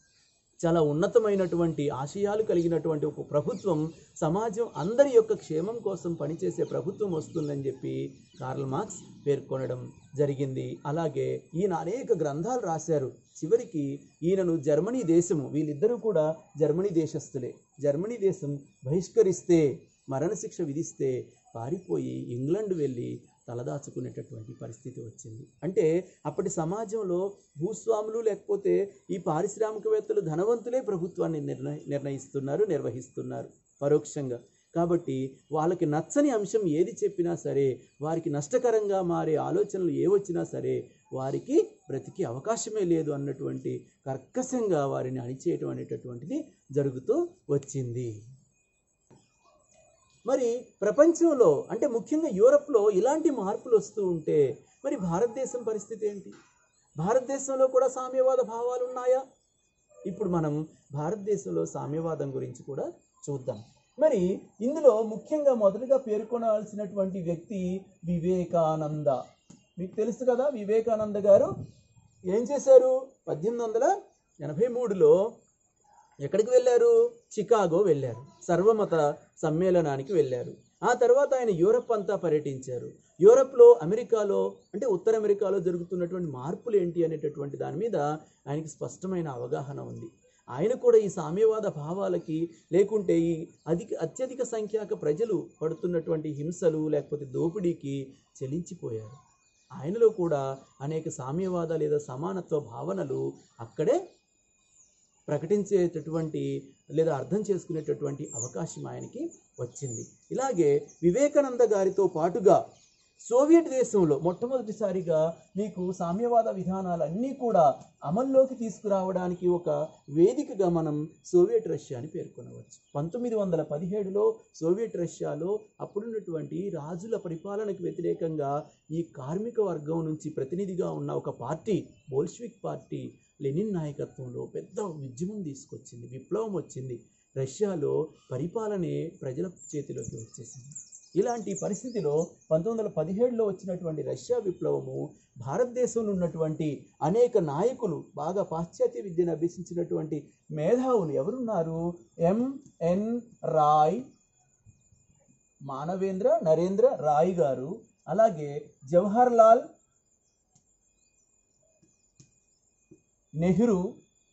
చాలా ఉన్నతమైనటువంటి ఆశయాలు కలిగినటువంటి ఒక ప్రభుత్వం సమాజం అందరి యొక్క క్షేమం కోసం పనిచేసే ప్రభుత్వం వస్తుందని చెప్పి కార్ల్ మార్క్స్ పేర్కొనడం జరిగింది అలాగే ఈయన అనేక గ్రంథాలు రాశారు చివరికి ఈయనను జర్మనీ దేశము వీళ్ళిద్దరూ కూడా జర్మనీ దేశస్థులే జర్మనీ దేశం బహిష్కరిస్తే మరణశిక్ష విధిస్తే పారిపోయి ఇంగ్లాండ్ వెళ్ళి తలదాచుకునేటటువంటి పరిస్థితి వచ్చింది అంటే అప్పటి సమాజంలో భూస్వాములు లేకపోతే ఈ పారిశ్రామికవేత్తలు ధనవంతులే ప్రభుత్వాన్ని నిర్ణయ నిర్ణయిస్తున్నారు నిర్వహిస్తున్నారు పరోక్షంగా కాబట్టి వాళ్ళకి నచ్చని అంశం ఏది చెప్పినా సరే వారికి నష్టకరంగా మారే ఆలోచనలు ఏ వచ్చినా సరే వారికి బ్రతికే అవకాశమే లేదు అన్నటువంటి కర్కశంగా వారిని అణిచేయటం అనేటటువంటిది జరుగుతూ వచ్చింది మరి ప్రపంచంలో అంటే ముఖ్యంగా యూరప్లో ఇలాంటి మార్పులు వస్తూ ఉంటే మరి భారతదేశం పరిస్థితి ఏంటి భారతదేశంలో కూడా సామ్యవాద భావాలు ఉన్నాయా ఇప్పుడు మనం భారతదేశంలో సామ్యవాదం గురించి కూడా చూద్దాం మరి ఇందులో ముఖ్యంగా మొదటగా పేర్కొనాల్సినటువంటి వ్యక్తి వివేకానంద మీకు తెలుసు కదా వివేకానంద గారు ఏం చేశారు పద్దెనిమిది వందల ఎనభై మూడులో ఎక్కడికి వెళ్ళారు చికాగో వెళ్ళారు సర్వమత సమ్మేళనానికి వెళ్ళారు ఆ తర్వాత ఆయన యూరప్ అంతా పర్యటించారు యూరప్లో అమెరికాలో అంటే ఉత్తర అమెరికాలో జరుగుతున్నటువంటి మార్పులు ఏంటి అనేటటువంటి దాని మీద ఆయనకి స్పష్టమైన అవగాహన ఉంది ఆయన కూడా ఈ సామ్యవాద భావాలకి లేకుంటే ఈ అధిక అత్యధిక సంఖ్యాక ప్రజలు పడుతున్నటువంటి హింసలు లేకపోతే దోపిడీకి చెలించిపోయారు ఆయనలో కూడా అనేక సామ్యవాద లేదా సమానత్వ భావనలు అక్కడే ప్రకటించేటటువంటి లేదా అర్థం చేసుకునేటటువంటి అవకాశం ఆయనకి వచ్చింది ఇలాగే వివేకానంద గారితో పాటుగా సోవియట్ దేశంలో మొట్టమొదటిసారిగా మీకు సామ్యవాద విధానాలన్నీ కూడా అమల్లోకి తీసుకురావడానికి ఒక వేదికగా మనం సోవియట్ రష్యాని పేర్కొనవచ్చు పంతొమ్మిది వందల పదిహేడులో సోవియట్ రష్యాలో అప్పుడున్నటువంటి రాజుల పరిపాలనకు వ్యతిరేకంగా ఈ కార్మిక వర్గం నుంచి ప్రతినిధిగా ఉన్న ఒక పార్టీ బోల్షివిక్ పార్టీ లెనిన్ నాయకత్వంలో పెద్ద ఉద్యమం తీసుకొచ్చింది విప్లవం వచ్చింది రష్యాలో పరిపాలనే ప్రజల చేతిలోకి వచ్చేసింది ఇలాంటి పరిస్థితిలో పంతొమ్మిది వందల పదిహేడులో వచ్చినటువంటి రష్యా విప్లవము భారతదేశంలో ఉన్నటువంటి అనేక నాయకులు బాగా పాశ్చాత్య విద్యను అభ్యసించినటువంటి మేధావులు ఎవరున్నారు ఎంఎన్ రాయ్ మానవేంద్ర నరేంద్ర రాయ్ గారు అలాగే జవహర్ లాల్ నెహ్రూ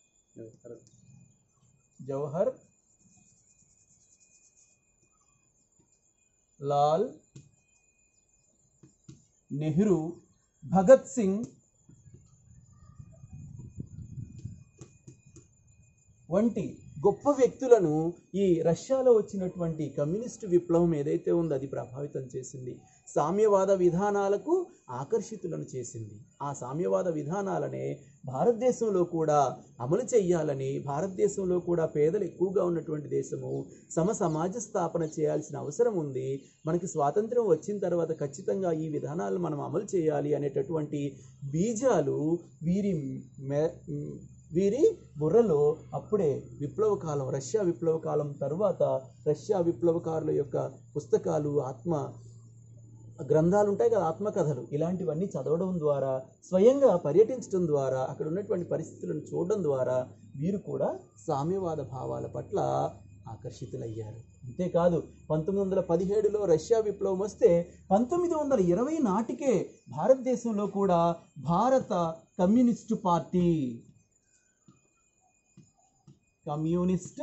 జవహర్ లాల్ నెహ్రూ భగత్ సింగ్ వంటి గొప్ప వ్యక్తులను ఈ రష్యాలో వచ్చినటువంటి కమ్యూనిస్ట్ విప్లవం ఏదైతే ఉందో అది ప్రభావితం చేసింది సామ్యవాద విధానాలకు ఆకర్షితులను చేసింది ఆ సామ్యవాద విధానాలనే భారతదేశంలో కూడా అమలు చేయాలని భారతదేశంలో కూడా పేదలు ఎక్కువగా ఉన్నటువంటి దేశము సమ సమాజ స్థాపన చేయాల్సిన అవసరం ఉంది మనకి స్వాతంత్రం వచ్చిన తర్వాత ఖచ్చితంగా ఈ విధానాలు మనం అమలు చేయాలి అనేటటువంటి బీజాలు వీరి మె వీరి బుర్రలో అప్పుడే విప్లవ కాలం రష్యా విప్లవ కాలం తరువాత రష్యా విప్లవకారుల యొక్క పుస్తకాలు ఆత్మ గ్రంథాలు ఉంటాయి కదా ఆత్మకథలు ఇలాంటివన్నీ చదవడం ద్వారా స్వయంగా పర్యటించడం ద్వారా అక్కడ ఉన్నటువంటి పరిస్థితులను చూడడం ద్వారా వీరు కూడా సామ్యవాద భావాల పట్ల ఆకర్షితులయ్యారు అంతేకాదు పంతొమ్మిది వందల పదిహేడులో రష్యా విప్లవం వస్తే పంతొమ్మిది వందల ఇరవై నాటికే భారతదేశంలో కూడా భారత కమ్యూనిస్టు పార్టీ కమ్యూనిస్ట్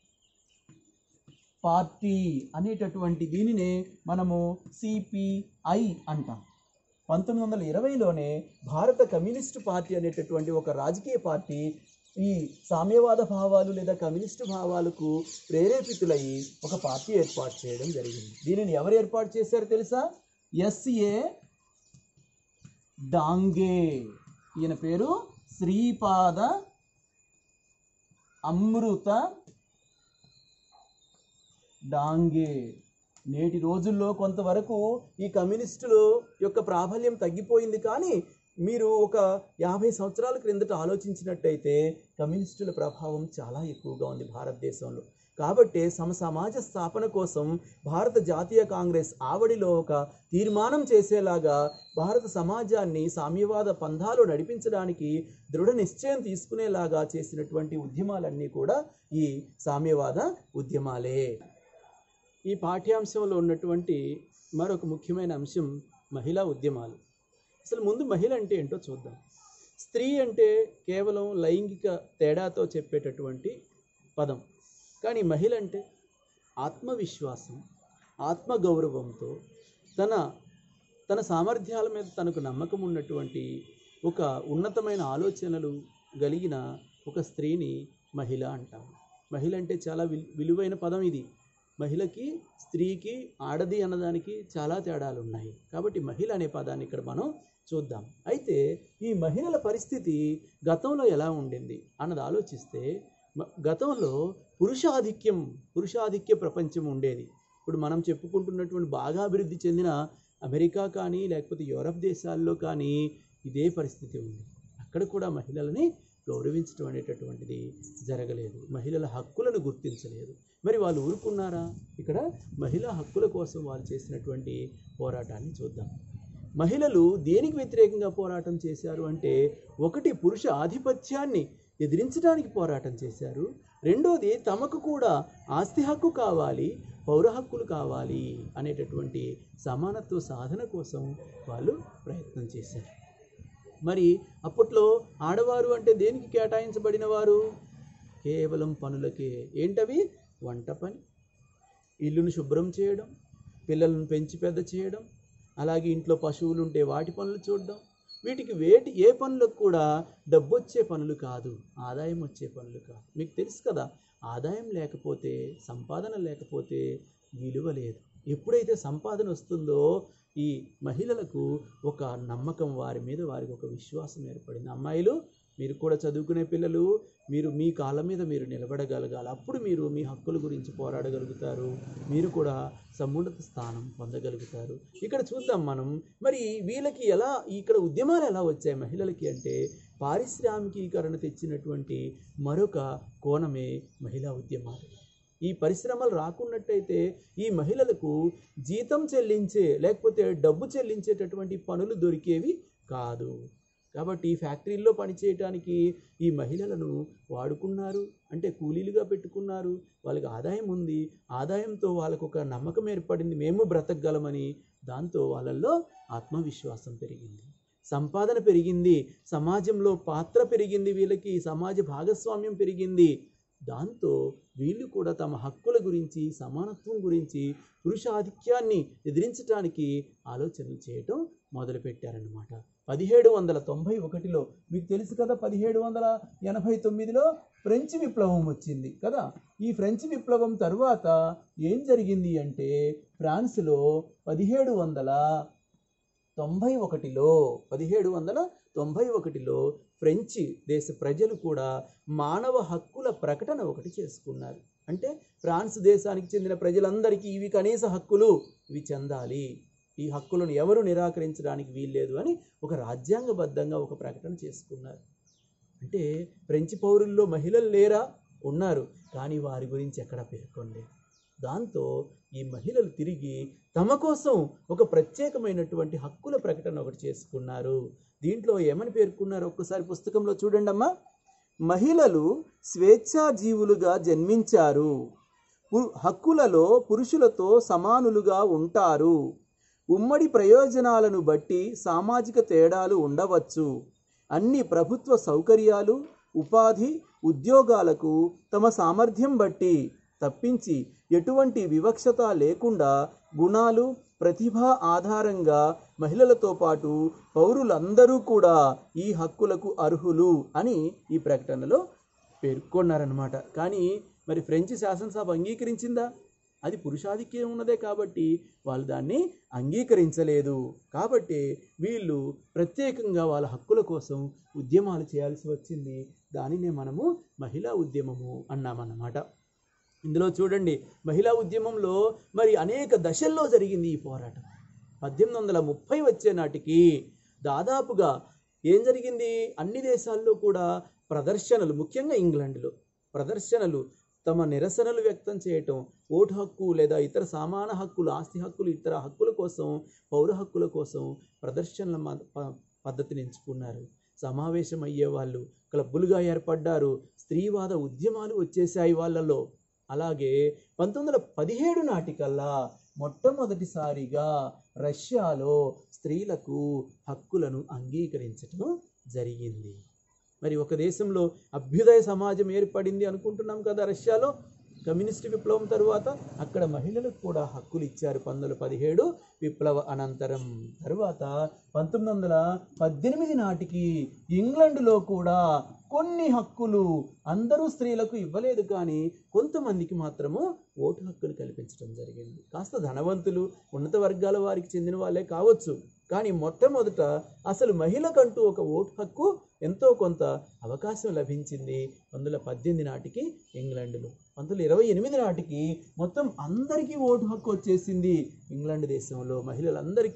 పార్టీ అనేటటువంటి దీనినే మనము సిపిఐ అంటాం పంతొమ్మిది వందల ఇరవైలోనే భారత కమ్యూనిస్ట్ పార్టీ అనేటటువంటి ఒక రాజకీయ పార్టీ ఈ సామ్యవాద భావాలు లేదా కమ్యూనిస్టు భావాలకు ప్రేరేపితులై ఒక పార్టీ ఏర్పాటు చేయడం జరిగింది దీనిని ఎవరు ఏర్పాటు చేశారు తెలుసా ఎస్ఏ డాంగే ఈయన పేరు శ్రీపాద అమృత డాంగే నేటి రోజుల్లో కొంతవరకు ఈ కమ్యూనిస్టుల యొక్క ప్రాబల్యం తగ్గిపోయింది కానీ మీరు ఒక యాభై సంవత్సరాల క్రిందట ఆలోచించినట్టయితే కమ్యూనిస్టుల ప్రభావం చాలా ఎక్కువగా ఉంది భారతదేశంలో కాబట్టి సమ సమాజ స్థాపన కోసం భారత జాతీయ కాంగ్రెస్ ఆవడిలో ఒక తీర్మానం చేసేలాగా భారత సమాజాన్ని సామ్యవాద పంధాలు నడిపించడానికి దృఢ నిశ్చయం తీసుకునేలాగా చేసినటువంటి ఉద్యమాలన్నీ కూడా ఈ సామ్యవాద ఉద్యమాలే ఈ పాఠ్యాంశంలో ఉన్నటువంటి మరొక ముఖ్యమైన అంశం మహిళా ఉద్యమాలు అసలు ముందు మహిళ అంటే ఏంటో చూద్దాం స్త్రీ అంటే కేవలం లైంగిక తేడాతో చెప్పేటటువంటి పదం కానీ మహిళ అంటే ఆత్మవిశ్వాసం ఆత్మగౌరవంతో తన తన సామర్థ్యాల మీద తనకు నమ్మకం ఉన్నటువంటి ఒక ఉన్నతమైన ఆలోచనలు కలిగిన ఒక స్త్రీని మహిళ అంటాం మహిళ అంటే చాలా విలు విలువైన పదం ఇది మహిళకి స్త్రీకి ఆడది అన్నదానికి చాలా తేడాలు ఉన్నాయి కాబట్టి మహిళ అనే పదాన్ని ఇక్కడ మనం చూద్దాం అయితే ఈ మహిళల పరిస్థితి గతంలో ఎలా ఉండింది అన్నది ఆలోచిస్తే మ- గతంలో పురుషాధిక్యం పురుషాధిక్య ప్రపంచం ఉండేది ఇప్పుడు మనం చెప్పుకుంటున్నటువంటి బాగా అభివృద్ధి చెందిన అమెరికా కానీ లేకపోతే యూరప్ దేశాల్లో కానీ ఇదే పరిస్థితి ఉంది అక్కడ కూడా మహిళలని గౌరవించడం అనేటటువంటిది జరగలేదు మహిళల హక్కులను గుర్తించలేదు మరి వాళ్ళు ఊరుకున్నారా ఇక్కడ మహిళా హక్కుల కోసం వాళ్ళు చేసినటువంటి పోరాటాన్ని చూద్దాం మహిళలు దేనికి వ్యతిరేకంగా పోరాటం చేశారు అంటే ఒకటి పురుష ఆధిపత్యాన్ని ఎదిరించడానికి పోరాటం చేశారు రెండోది తమకు కూడా ఆస్తి హక్కు కావాలి పౌర హక్కులు కావాలి అనేటటువంటి సమానత్వ సాధన కోసం వాళ్ళు ప్రయత్నం చేశారు మరి అప్పట్లో ఆడవారు అంటే దేనికి కేటాయించబడిన వారు కేవలం పనులకే ఏంటవి వంట పని ఇల్లును శుభ్రం చేయడం పిల్లలను పెంచి పెద్ద చేయడం అలాగే ఇంట్లో పశువులు ఉంటే వాటి పనులు చూడడం వీటికి వేటి ఏ పనులకు కూడా డబ్బు వచ్చే పనులు కాదు ఆదాయం వచ్చే పనులు కాదు మీకు తెలుసు కదా ఆదాయం లేకపోతే సంపాదన లేకపోతే విలువ లేదు ఎప్పుడైతే సంపాదన వస్తుందో ఈ మహిళలకు ఒక నమ్మకం వారి మీద వారికి ఒక విశ్వాసం ఏర్పడింది అమ్మాయిలు మీరు కూడా చదువుకునే పిల్లలు మీరు మీ కాళ్ళ మీద మీరు నిలబడగలగాలి అప్పుడు మీరు మీ హక్కుల గురించి పోరాడగలుగుతారు మీరు కూడా సమున్నత స్థానం పొందగలుగుతారు ఇక్కడ చూద్దాం మనం మరి వీళ్ళకి ఎలా ఇక్కడ ఉద్యమాలు ఎలా వచ్చాయి మహిళలకి అంటే పారిశ్రామికీకరణ తెచ్చినటువంటి మరొక కోణమే మహిళా ఉద్యమాలు ఈ పరిశ్రమలు రాకున్నట్టయితే ఈ మహిళలకు జీతం చెల్లించే లేకపోతే డబ్బు చెల్లించేటటువంటి పనులు దొరికేవి కాదు కాబట్టి ఈ ఫ్యాక్టరీల్లో పనిచేయటానికి ఈ మహిళలను వాడుకున్నారు అంటే కూలీలుగా పెట్టుకున్నారు వాళ్ళకి ఆదాయం ఉంది ఆదాయంతో వాళ్ళకు ఒక నమ్మకం ఏర్పడింది మేము బ్రతకగలమని దాంతో వాళ్ళల్లో ఆత్మవిశ్వాసం పెరిగింది సంపాదన పెరిగింది సమాజంలో పాత్ర పెరిగింది వీళ్ళకి సమాజ భాగస్వామ్యం పెరిగింది దాంతో వీళ్ళు కూడా తమ హక్కుల గురించి సమానత్వం గురించి పురుషాధిక్యాన్ని ఎదిరించడానికి ఆలోచనలు చేయటం మొదలుపెట్టారన్నమాట పదిహేడు వందల తొంభై ఒకటిలో మీకు తెలుసు కదా పదిహేడు వందల ఎనభై తొమ్మిదిలో ఫ్రెంచ్ విప్లవం వచ్చింది కదా ఈ ఫ్రెంచ్ విప్లవం తరువాత ఏం జరిగింది అంటే ఫ్రాన్స్లో పదిహేడు వందల తొంభై ఒకటిలో పదిహేడు వందల తొంభై ఒకటిలో ఫ్రెంచ్ దేశ ప్రజలు కూడా మానవ హక్కుల ప్రకటన ఒకటి చేసుకున్నారు అంటే ఫ్రాన్స్ దేశానికి చెందిన ప్రజలందరికీ ఇవి కనీస హక్కులు ఇవి చెందాలి ఈ హక్కులను ఎవరు నిరాకరించడానికి వీల్లేదు అని ఒక రాజ్యాంగబద్ధంగా ఒక ప్రకటన చేసుకున్నారు అంటే ఫ్రెంచ్ పౌరుల్లో మహిళలు లేరా ఉన్నారు కానీ వారి గురించి ఎక్కడ పేర్కొనలేదు దాంతో ఈ మహిళలు తిరిగి తమ కోసం ఒక ప్రత్యేకమైనటువంటి హక్కుల ప్రకటన ఒకటి చేసుకున్నారు దీంట్లో ఏమని పేర్కొన్నారు ఒక్కసారి పుస్తకంలో చూడండి అమ్మా మహిళలు స్వేచ్ఛా జీవులుగా జన్మించారు పు- హక్కులలో పురుషులతో సమానులుగా ఉంటారు ఉమ్మడి ప్రయోజనాలను బట్టి సామాజిక తేడాలు ఉండవచ్చు అన్ని ప్రభుత్వ సౌకర్యాలు ఉపాధి ఉద్యోగాలకు తమ సామర్థ్యం బట్టి తప్పించి ఎటువంటి వివక్షత లేకుండా గుణాలు ప్రతిభ ఆధారంగా మహిళలతో పాటు పౌరులందరూ కూడా ఈ హక్కులకు అర్హులు అని ఈ ప్రకటనలో పేర్కొన్నారనమాట కానీ మరి ఫ్రెంచ్ శాసనసభ అంగీకరించిందా అది పురుషాధిక్యం ఉన్నదే కాబట్టి వాళ్ళు దాన్ని అంగీకరించలేదు కాబట్టి వీళ్ళు ప్రత్యేకంగా వాళ్ళ హక్కుల కోసం ఉద్యమాలు చేయాల్సి వచ్చింది దానినే మనము మహిళా ఉద్యమము అన్నామన్నమాట ఇందులో చూడండి మహిళా ఉద్యమంలో మరి అనేక దశల్లో జరిగింది ఈ పోరాటం పద్దెనిమిది వందల ముప్పై వచ్చే నాటికి దాదాపుగా ఏం జరిగింది అన్ని దేశాల్లో కూడా ప్రదర్శనలు ముఖ్యంగా ఇంగ్లాండ్లో ప్రదర్శనలు తమ నిరసనలు వ్యక్తం చేయటం ఓటు హక్కు లేదా ఇతర సమాన హక్కులు ఆస్తి హక్కులు ఇతర హక్కుల కోసం పౌర హక్కుల కోసం ప్రదర్శనల మ- ప- పద్ధతిని ఎంచుకున్నారు సమావేశం అయ్యే వాళ్ళు క్లబ్బులుగా ఏర్పడ్డారు స్త్రీవాద ఉద్యమాలు వచ్చేసాయి వాళ్ళలో అలాగే పంతొమ్మిది వందల పదిహేడు నాటికల్లా మొట్టమొదటిసారిగా రష్యాలో స్త్రీలకు హక్కులను అంగీకరించటం జరిగింది మరి ఒక దేశంలో అభ్యుదయ సమాజం ఏర్పడింది అనుకుంటున్నాం కదా రష్యాలో కమ్యూనిస్ట్ విప్లవం తరువాత అక్కడ మహిళలకు కూడా హక్కులు ఇచ్చారు పంతొమ్మిది పదిహేడు విప్లవ అనంతరం తరువాత పంతొమ్మిది వందల పద్దెనిమిది నాటికి ఇంగ్లండ్లో కూడా కొన్ని హక్కులు అందరూ స్త్రీలకు ఇవ్వలేదు కానీ కొంతమందికి మాత్రము ఓటు హక్కులు కల్పించడం జరిగింది కాస్త ధనవంతులు ఉన్నత వర్గాల వారికి చెందిన వాళ్ళే కావచ్చు కానీ మొట్టమొదట అసలు మహిళకంటూ ఒక ఓటు హక్కు ఎంతో కొంత అవకాశం లభించింది పంతొమ్మిది పద్దెనిమిది నాటికి ఇంగ్లాండ్లో పంతొమ్మిది ఇరవై ఎనిమిది నాటికి మొత్తం అందరికీ ఓటు హక్కు వచ్చేసింది ఇంగ్లాండ్ దేశంలో మహిళలందరికీ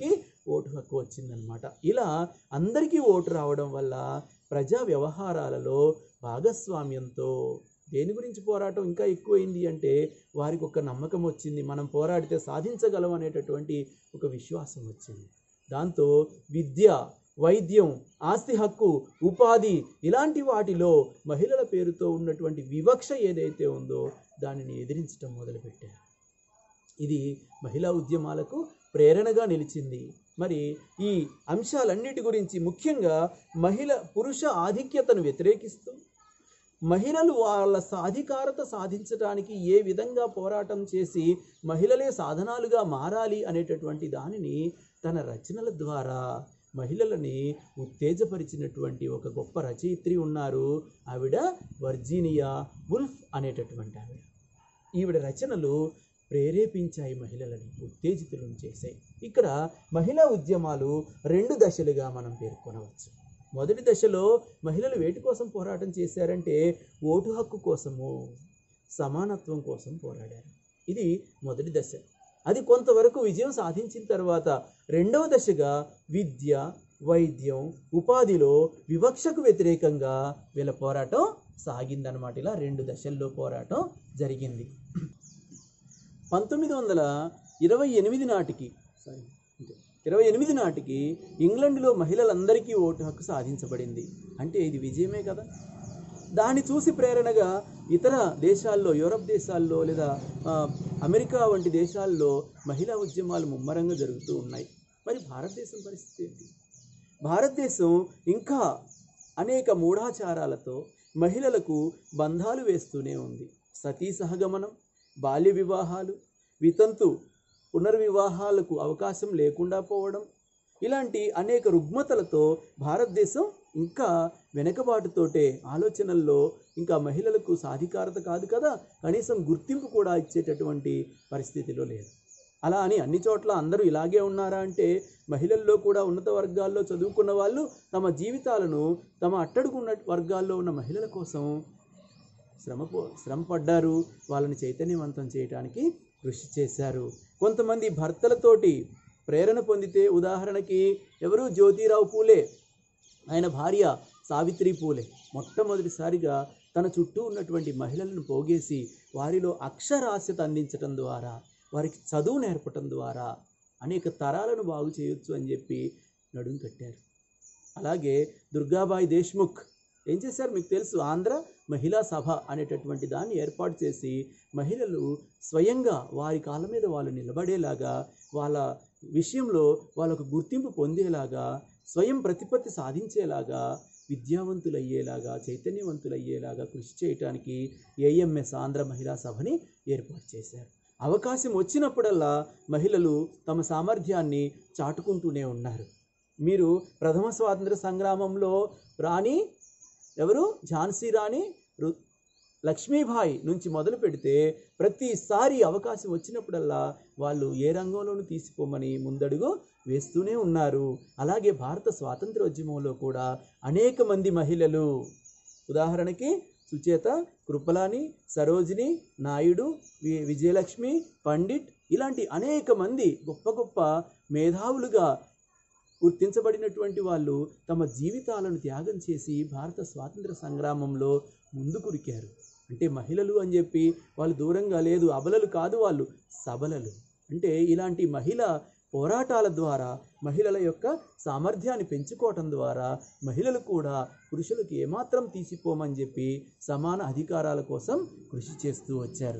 ఓటు హక్కు వచ్చిందనమాట ఇలా అందరికీ ఓటు రావడం వల్ల ప్రజా వ్యవహారాలలో భాగస్వామ్యంతో దేని గురించి పోరాటం ఇంకా ఎక్కువైంది అంటే వారికి ఒక నమ్మకం వచ్చింది మనం పోరాడితే సాధించగలం అనేటటువంటి ఒక విశ్వాసం వచ్చింది దాంతో విద్య వైద్యం ఆస్తి హక్కు ఉపాధి ఇలాంటి వాటిలో మహిళల పేరుతో ఉన్నటువంటి వివక్ష ఏదైతే ఉందో దానిని ఎదిరించడం మొదలుపెట్టారు ఇది మహిళా ఉద్యమాలకు ప్రేరణగా నిలిచింది మరి ఈ అంశాలన్నిటి గురించి ముఖ్యంగా మహిళ పురుష ఆధిక్యతను వ్యతిరేకిస్తూ మహిళలు వాళ్ళ సాధికారత సాధించడానికి ఏ విధంగా పోరాటం చేసి మహిళలే సాధనాలుగా మారాలి అనేటటువంటి దానిని తన రచనల ద్వారా మహిళలని ఉత్తేజపరిచినటువంటి ఒక గొప్ప రచయిత్రి ఉన్నారు ఆవిడ వర్జీనియా వుల్ఫ్ అనేటటువంటి ఆవిడ ఈవిడ రచనలు ప్రేరేపించాయి మహిళలని ఉత్తేజితులను చేశాయి ఇక్కడ మహిళా ఉద్యమాలు రెండు దశలుగా మనం పేర్కొనవచ్చు మొదటి దశలో మహిళలు వేటి కోసం పోరాటం చేశారంటే ఓటు హక్కు కోసము సమానత్వం కోసం పోరాడారు ఇది మొదటి దశ అది కొంతవరకు విజయం సాధించిన తర్వాత రెండవ దశగా విద్య వైద్యం ఉపాధిలో వివక్షకు వ్యతిరేకంగా వీళ్ళ పోరాటం సాగిందనమాట ఇలా రెండు దశల్లో పోరాటం జరిగింది పంతొమ్మిది వందల ఇరవై ఎనిమిది నాటికి సారీ ఇరవై ఎనిమిది నాటికి ఇంగ్లండ్లో మహిళలందరికీ ఓటు హక్కు సాధించబడింది అంటే ఇది విజయమే కదా దాన్ని చూసి ప్రేరణగా ఇతర దేశాల్లో యూరప్ దేశాల్లో లేదా ఆ, అమెరికా వంటి దేశాల్లో మహిళా ఉద్యమాలు ముమ్మరంగా జరుగుతూ ఉన్నాయి మరి భారతదేశం పరిస్థితి ఏంటి భారతదేశం ఇంకా అనేక మూఢాచారాలతో మహిళలకు బంధాలు వేస్తూనే ఉంది సతీ సహగమనం బాల్య వివాహాలు వితంతు పునర్వివాహాలకు అవకాశం లేకుండా పోవడం ఇలాంటి అనేక రుగ్మతలతో భారతదేశం ఇంకా వెనకబాటుతోటే ఆలోచనల్లో ఇంకా మహిళలకు సాధికారత కాదు కదా కనీసం గుర్తింపు కూడా ఇచ్చేటటువంటి పరిస్థితిలో లేదు అలా అని అన్ని చోట్ల అందరూ ఇలాగే ఉన్నారా అంటే మహిళల్లో కూడా ఉన్నత వర్గాల్లో చదువుకున్న వాళ్ళు తమ జీవితాలను తమ అట్టడుగున్న వర్గాల్లో ఉన్న మహిళల కోసం శ్రమ పో- శ్రమ పడ్డారు వాళ్ళని చైతన్యవంతం చేయడానికి కృషి చేశారు కొంతమంది భర్తలతోటి ప్రేరణ పొందితే ఉదాహరణకి ఎవరు జ్యోతిరావు పూలే ఆయన భార్య సావిత్రి పూలే మొట్టమొదటిసారిగా తన చుట్టూ ఉన్నటువంటి మహిళలను పోగేసి వారిలో అక్షరాస్యత అందించటం ద్వారా వారికి చదువు నేర్పటం ద్వారా అనేక తరాలను బాగు చేయొచ్చు అని చెప్పి నడుం కట్టారు అలాగే దుర్గాబాయి దేశ్ముఖ్ ఏం చేశారు మీకు తెలుసు ఆంధ్ర మహిళా సభ అనేటటువంటి దాన్ని ఏర్పాటు చేసి మహిళలు స్వయంగా వారి కాళ్ళ మీద వాళ్ళు నిలబడేలాగా వాళ్ళ విషయంలో వాళ్ళకు గుర్తింపు పొందేలాగా స్వయం ప్రతిపత్తి సాధించేలాగా విద్యావంతులయ్యేలాగా చైతన్యవంతులయ్యేలాగా కృషి చేయటానికి ఏఎంఎస్ ఆంధ్ర మహిళా సభని ఏర్పాటు చేశారు అవకాశం వచ్చినప్పుడల్లా మహిళలు తమ సామర్థ్యాన్ని చాటుకుంటూనే ఉన్నారు మీరు ప్రథమ స్వాతంత్ర సంగ్రామంలో రాణి ఎవరు ఝాన్సీ రాణి రు- లక్ష్మీబాయి నుంచి మొదలు పెడితే ప్రతిసారి అవకాశం వచ్చినప్పుడల్లా వాళ్ళు ఏ రంగంలోనూ తీసిపోమని ముందడుగు వేస్తూనే ఉన్నారు అలాగే భారత స్వాతంత్రోద్యమంలో కూడా అనేక మంది మహిళలు ఉదాహరణకి సుచేత కృపలాని సరోజిని నాయుడు వి- విజయలక్ష్మి పండిట్ ఇలాంటి అనేక మంది గొప్ప గొప్ప మేధావులుగా గుర్తించబడినటువంటి వాళ్ళు తమ జీవితాలను త్యాగం చేసి భారత స్వాతంత్ర సంగ్రామంలో ముందుకురికారు అంటే మహిళలు అని చెప్పి వాళ్ళు దూరంగా లేదు అబలలు కాదు వాళ్ళు సబలలు అంటే ఇలాంటి మహిళ పోరాటాల ద్వారా మహిళల యొక్క సామర్థ్యాన్ని పెంచుకోవటం ద్వారా మహిళలు కూడా పురుషులకు ఏమాత్రం తీసిపోమని చెప్పి సమాన అధికారాల కోసం కృషి చేస్తూ వచ్చారు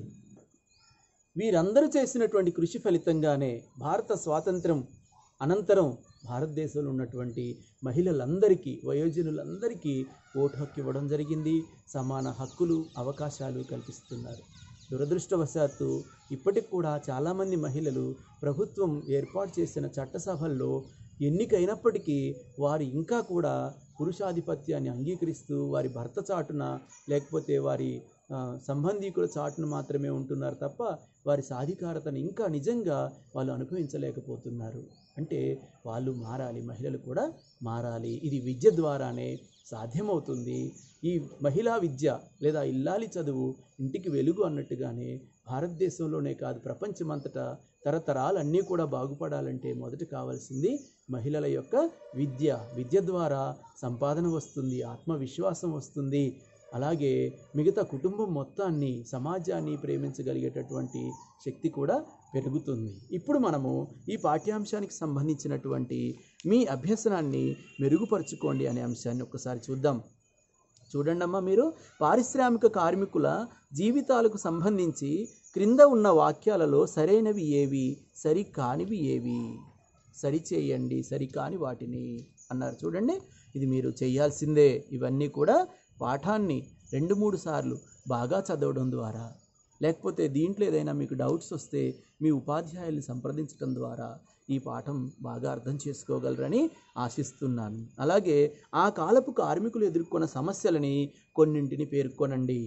వీరందరూ చేసినటువంటి కృషి ఫలితంగానే భారత స్వాతంత్రం అనంతరం భారతదేశంలో ఉన్నటువంటి మహిళలందరికీ వయోజనులందరికీ ఓటు హక్కు ఇవ్వడం జరిగింది సమాన హక్కులు అవకాశాలు కల్పిస్తున్నారు దురదృష్టవశాత్తు ఇప్పటికి కూడా చాలామంది మహిళలు ప్రభుత్వం ఏర్పాటు చేసిన చట్టసభల్లో ఎన్నికైనప్పటికీ వారు ఇంకా కూడా పురుషాధిపత్యాన్ని అంగీకరిస్తూ వారి భర్త చాటున లేకపోతే వారి ఆ, సంబంధీకుల చాటున మాత్రమే ఉంటున్నారు తప్ప వారి సాధికారతను ఇంకా నిజంగా వాళ్ళు అనుభవించలేకపోతున్నారు అంటే వాళ్ళు మారాలి మహిళలు కూడా మారాలి ఇది విద్య ద్వారానే సాధ్యమవుతుంది ఈ మహిళా విద్య లేదా ఇల్లాలి చదువు ఇంటికి వెలుగు అన్నట్టుగానే భారతదేశంలోనే కాదు ప్రపంచమంతటా తరతరాలు అన్నీ కూడా బాగుపడాలంటే మొదట కావాల్సింది మహిళల యొక్క విద్య విద్య ద్వారా సంపాదన వస్తుంది ఆత్మవిశ్వాసం వస్తుంది అలాగే మిగతా కుటుంబం మొత్తాన్ని సమాజాన్ని ప్రేమించగలిగేటటువంటి శక్తి కూడా పెరుగుతుంది ఇప్పుడు మనము ఈ పాఠ్యాంశానికి సంబంధించినటువంటి మీ అభ్యసనాన్ని మెరుగుపరుచుకోండి అనే అంశాన్ని ఒకసారి చూద్దాం చూడండమ్మా మీరు పారిశ్రామిక కార్మికుల జీవితాలకు సంబంధించి క్రింద ఉన్న వాక్యాలలో సరైనవి ఏవి సరికానివి ఏవి సరిచేయండి సరికాని వాటిని అన్నారు చూడండి ఇది మీరు చేయాల్సిందే ఇవన్నీ కూడా పాఠాన్ని రెండు మూడు సార్లు బాగా చదవడం ద్వారా లేకపోతే దీంట్లో ఏదైనా మీకు డౌట్స్ వస్తే మీ ఉపాధ్యాయుల్ని సంప్రదించడం ద్వారా ఈ పాఠం బాగా అర్థం చేసుకోగలరని ఆశిస్తున్నాను అలాగే ఆ కాలపు కార్మికులు ఎదుర్కొన్న సమస్యలని కొన్నింటిని పేర్కొనండి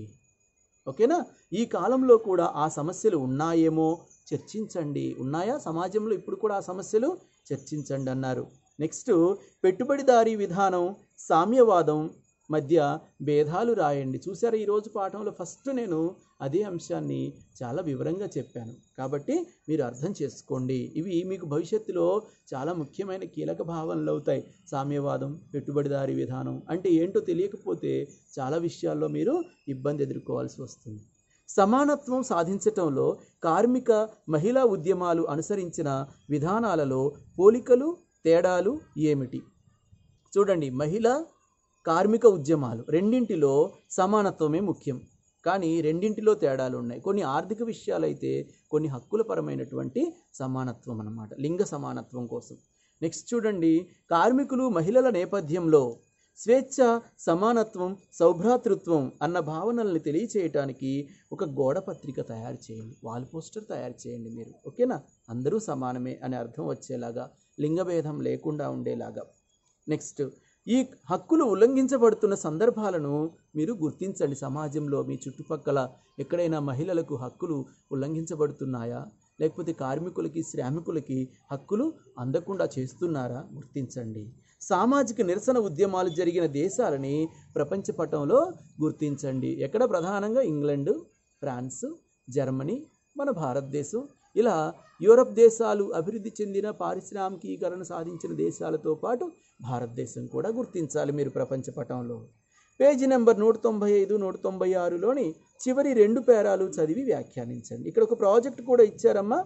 ఓకేనా ఈ కాలంలో కూడా ఆ సమస్యలు ఉన్నాయేమో చర్చించండి ఉన్నాయా సమాజంలో ఇప్పుడు కూడా ఆ సమస్యలు చర్చించండి అన్నారు నెక్స్ట్ పెట్టుబడిదారీ విధానం సామ్యవాదం మధ్య భేదాలు రాయండి చూసారా ఈరోజు పాఠంలో ఫస్ట్ నేను అదే అంశాన్ని చాలా వివరంగా చెప్పాను కాబట్టి మీరు అర్థం చేసుకోండి ఇవి మీకు భవిష్యత్తులో చాలా ముఖ్యమైన కీలక భావనలు అవుతాయి సామ్యవాదం పెట్టుబడిదారీ విధానం అంటే ఏంటో తెలియకపోతే చాలా విషయాల్లో మీరు ఇబ్బంది ఎదుర్కోవాల్సి వస్తుంది సమానత్వం సాధించటంలో కార్మిక మహిళా ఉద్యమాలు అనుసరించిన విధానాలలో పోలికలు తేడాలు ఏమిటి చూడండి మహిళ కార్మిక ఉద్యమాలు రెండింటిలో సమానత్వమే ముఖ్యం కానీ రెండింటిలో తేడాలు ఉన్నాయి కొన్ని ఆర్థిక విషయాలైతే కొన్ని హక్కుల పరమైనటువంటి సమానత్వం అన్నమాట లింగ సమానత్వం కోసం నెక్స్ట్ చూడండి కార్మికులు మహిళల నేపథ్యంలో స్వేచ్ఛ సమానత్వం సౌభ్రాతృత్వం అన్న భావనల్ని తెలియచేయటానికి ఒక గోడ పత్రిక తయారు చేయండి వాల్ పోస్టర్ తయారు చేయండి మీరు ఓకేనా అందరూ సమానమే అనే అర్థం వచ్చేలాగా లింగభేదం లేకుండా ఉండేలాగా నెక్స్ట్ ఈ హక్కులు ఉల్లంఘించబడుతున్న సందర్భాలను మీరు గుర్తించండి సమాజంలో మీ చుట్టుపక్కల ఎక్కడైనా మహిళలకు హక్కులు ఉల్లంఘించబడుతున్నాయా లేకపోతే కార్మికులకి శ్రామికులకి హక్కులు అందకుండా చేస్తున్నారా గుర్తించండి సామాజిక నిరసన ఉద్యమాలు జరిగిన దేశాలని ప్రపంచ పటంలో గుర్తించండి ఎక్కడ ప్రధానంగా ఇంగ్లాండ్ ఫ్రాన్స్ జర్మనీ మన భారతదేశం ఇలా యూరప్ దేశాలు అభివృద్ధి చెందిన పారిశ్రామికీకరణ సాధించిన దేశాలతో పాటు భారతదేశం కూడా గుర్తించాలి మీరు ప్రపంచ పటంలో పేజీ నెంబర్ నూట తొంభై ఐదు నూట తొంభై ఆరులోని చివరి రెండు పేరాలు చదివి వ్యాఖ్యానించండి ఇక్కడ ఒక ప్రాజెక్ట్ కూడా ఇచ్చారమ్మా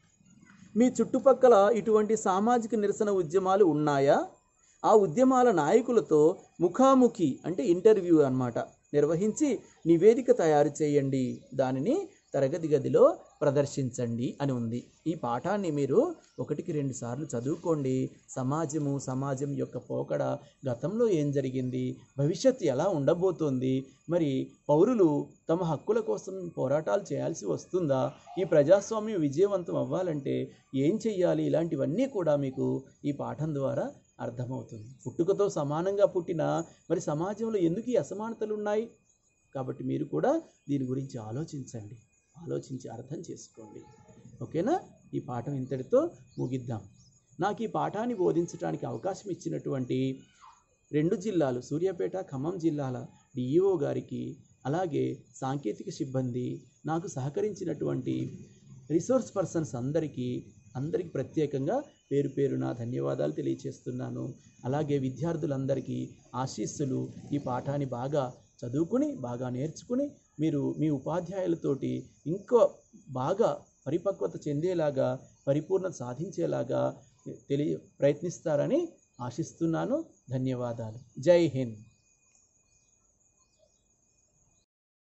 మీ చుట్టుపక్కల ఇటువంటి సామాజిక నిరసన ఉద్యమాలు ఉన్నాయా ఆ ఉద్యమాల నాయకులతో ముఖాముఖి అంటే ఇంటర్వ్యూ అన్నమాట నిర్వహించి నివేదిక తయారు చేయండి దానిని తరగతి గదిలో ప్రదర్శించండి అని ఉంది ఈ పాఠాన్ని మీరు ఒకటికి రెండు సార్లు చదువుకోండి సమాజము సమాజం యొక్క పోకడ గతంలో ఏం జరిగింది భవిష్యత్తు ఎలా ఉండబోతోంది మరి పౌరులు తమ హక్కుల కోసం పోరాటాలు చేయాల్సి వస్తుందా ఈ ప్రజాస్వామ్యం విజయవంతం అవ్వాలంటే ఏం చెయ్యాలి ఇలాంటివన్నీ కూడా మీకు ఈ పాఠం ద్వారా అర్థమవుతుంది పుట్టుకతో సమానంగా పుట్టిన మరి సమాజంలో ఎందుకు ఈ అసమానతలు ఉన్నాయి కాబట్టి మీరు కూడా దీని గురించి ఆలోచించండి ఆలోచించి అర్థం చేసుకోండి ఓకేనా ఈ పాఠం ఇంతటితో ముగిద్దాం నాకు ఈ పాఠాన్ని బోధించడానికి అవకాశం ఇచ్చినటువంటి రెండు జిల్లాలు సూర్యాపేట ఖమ్మం జిల్లాల డిఈఓ గారికి అలాగే సాంకేతిక సిబ్బంది నాకు సహకరించినటువంటి రిసోర్స్ పర్సన్స్ అందరికీ అందరికీ ప్రత్యేకంగా పేరు పేరున ధన్యవాదాలు తెలియచేస్తున్నాను అలాగే విద్యార్థులందరికీ ఆశీస్సులు ఈ పాఠాన్ని బాగా చదువుకుని బాగా నేర్చుకుని మీరు మీ ఉపాధ్యాయులతోటి ఇంకో బాగా పరిపక్వత చెందేలాగా పరిపూర్ణత సాధించేలాగా తెలియ ప్రయత్నిస్తారని ఆశిస్తున్నాను ధన్యవాదాలు జై హింద్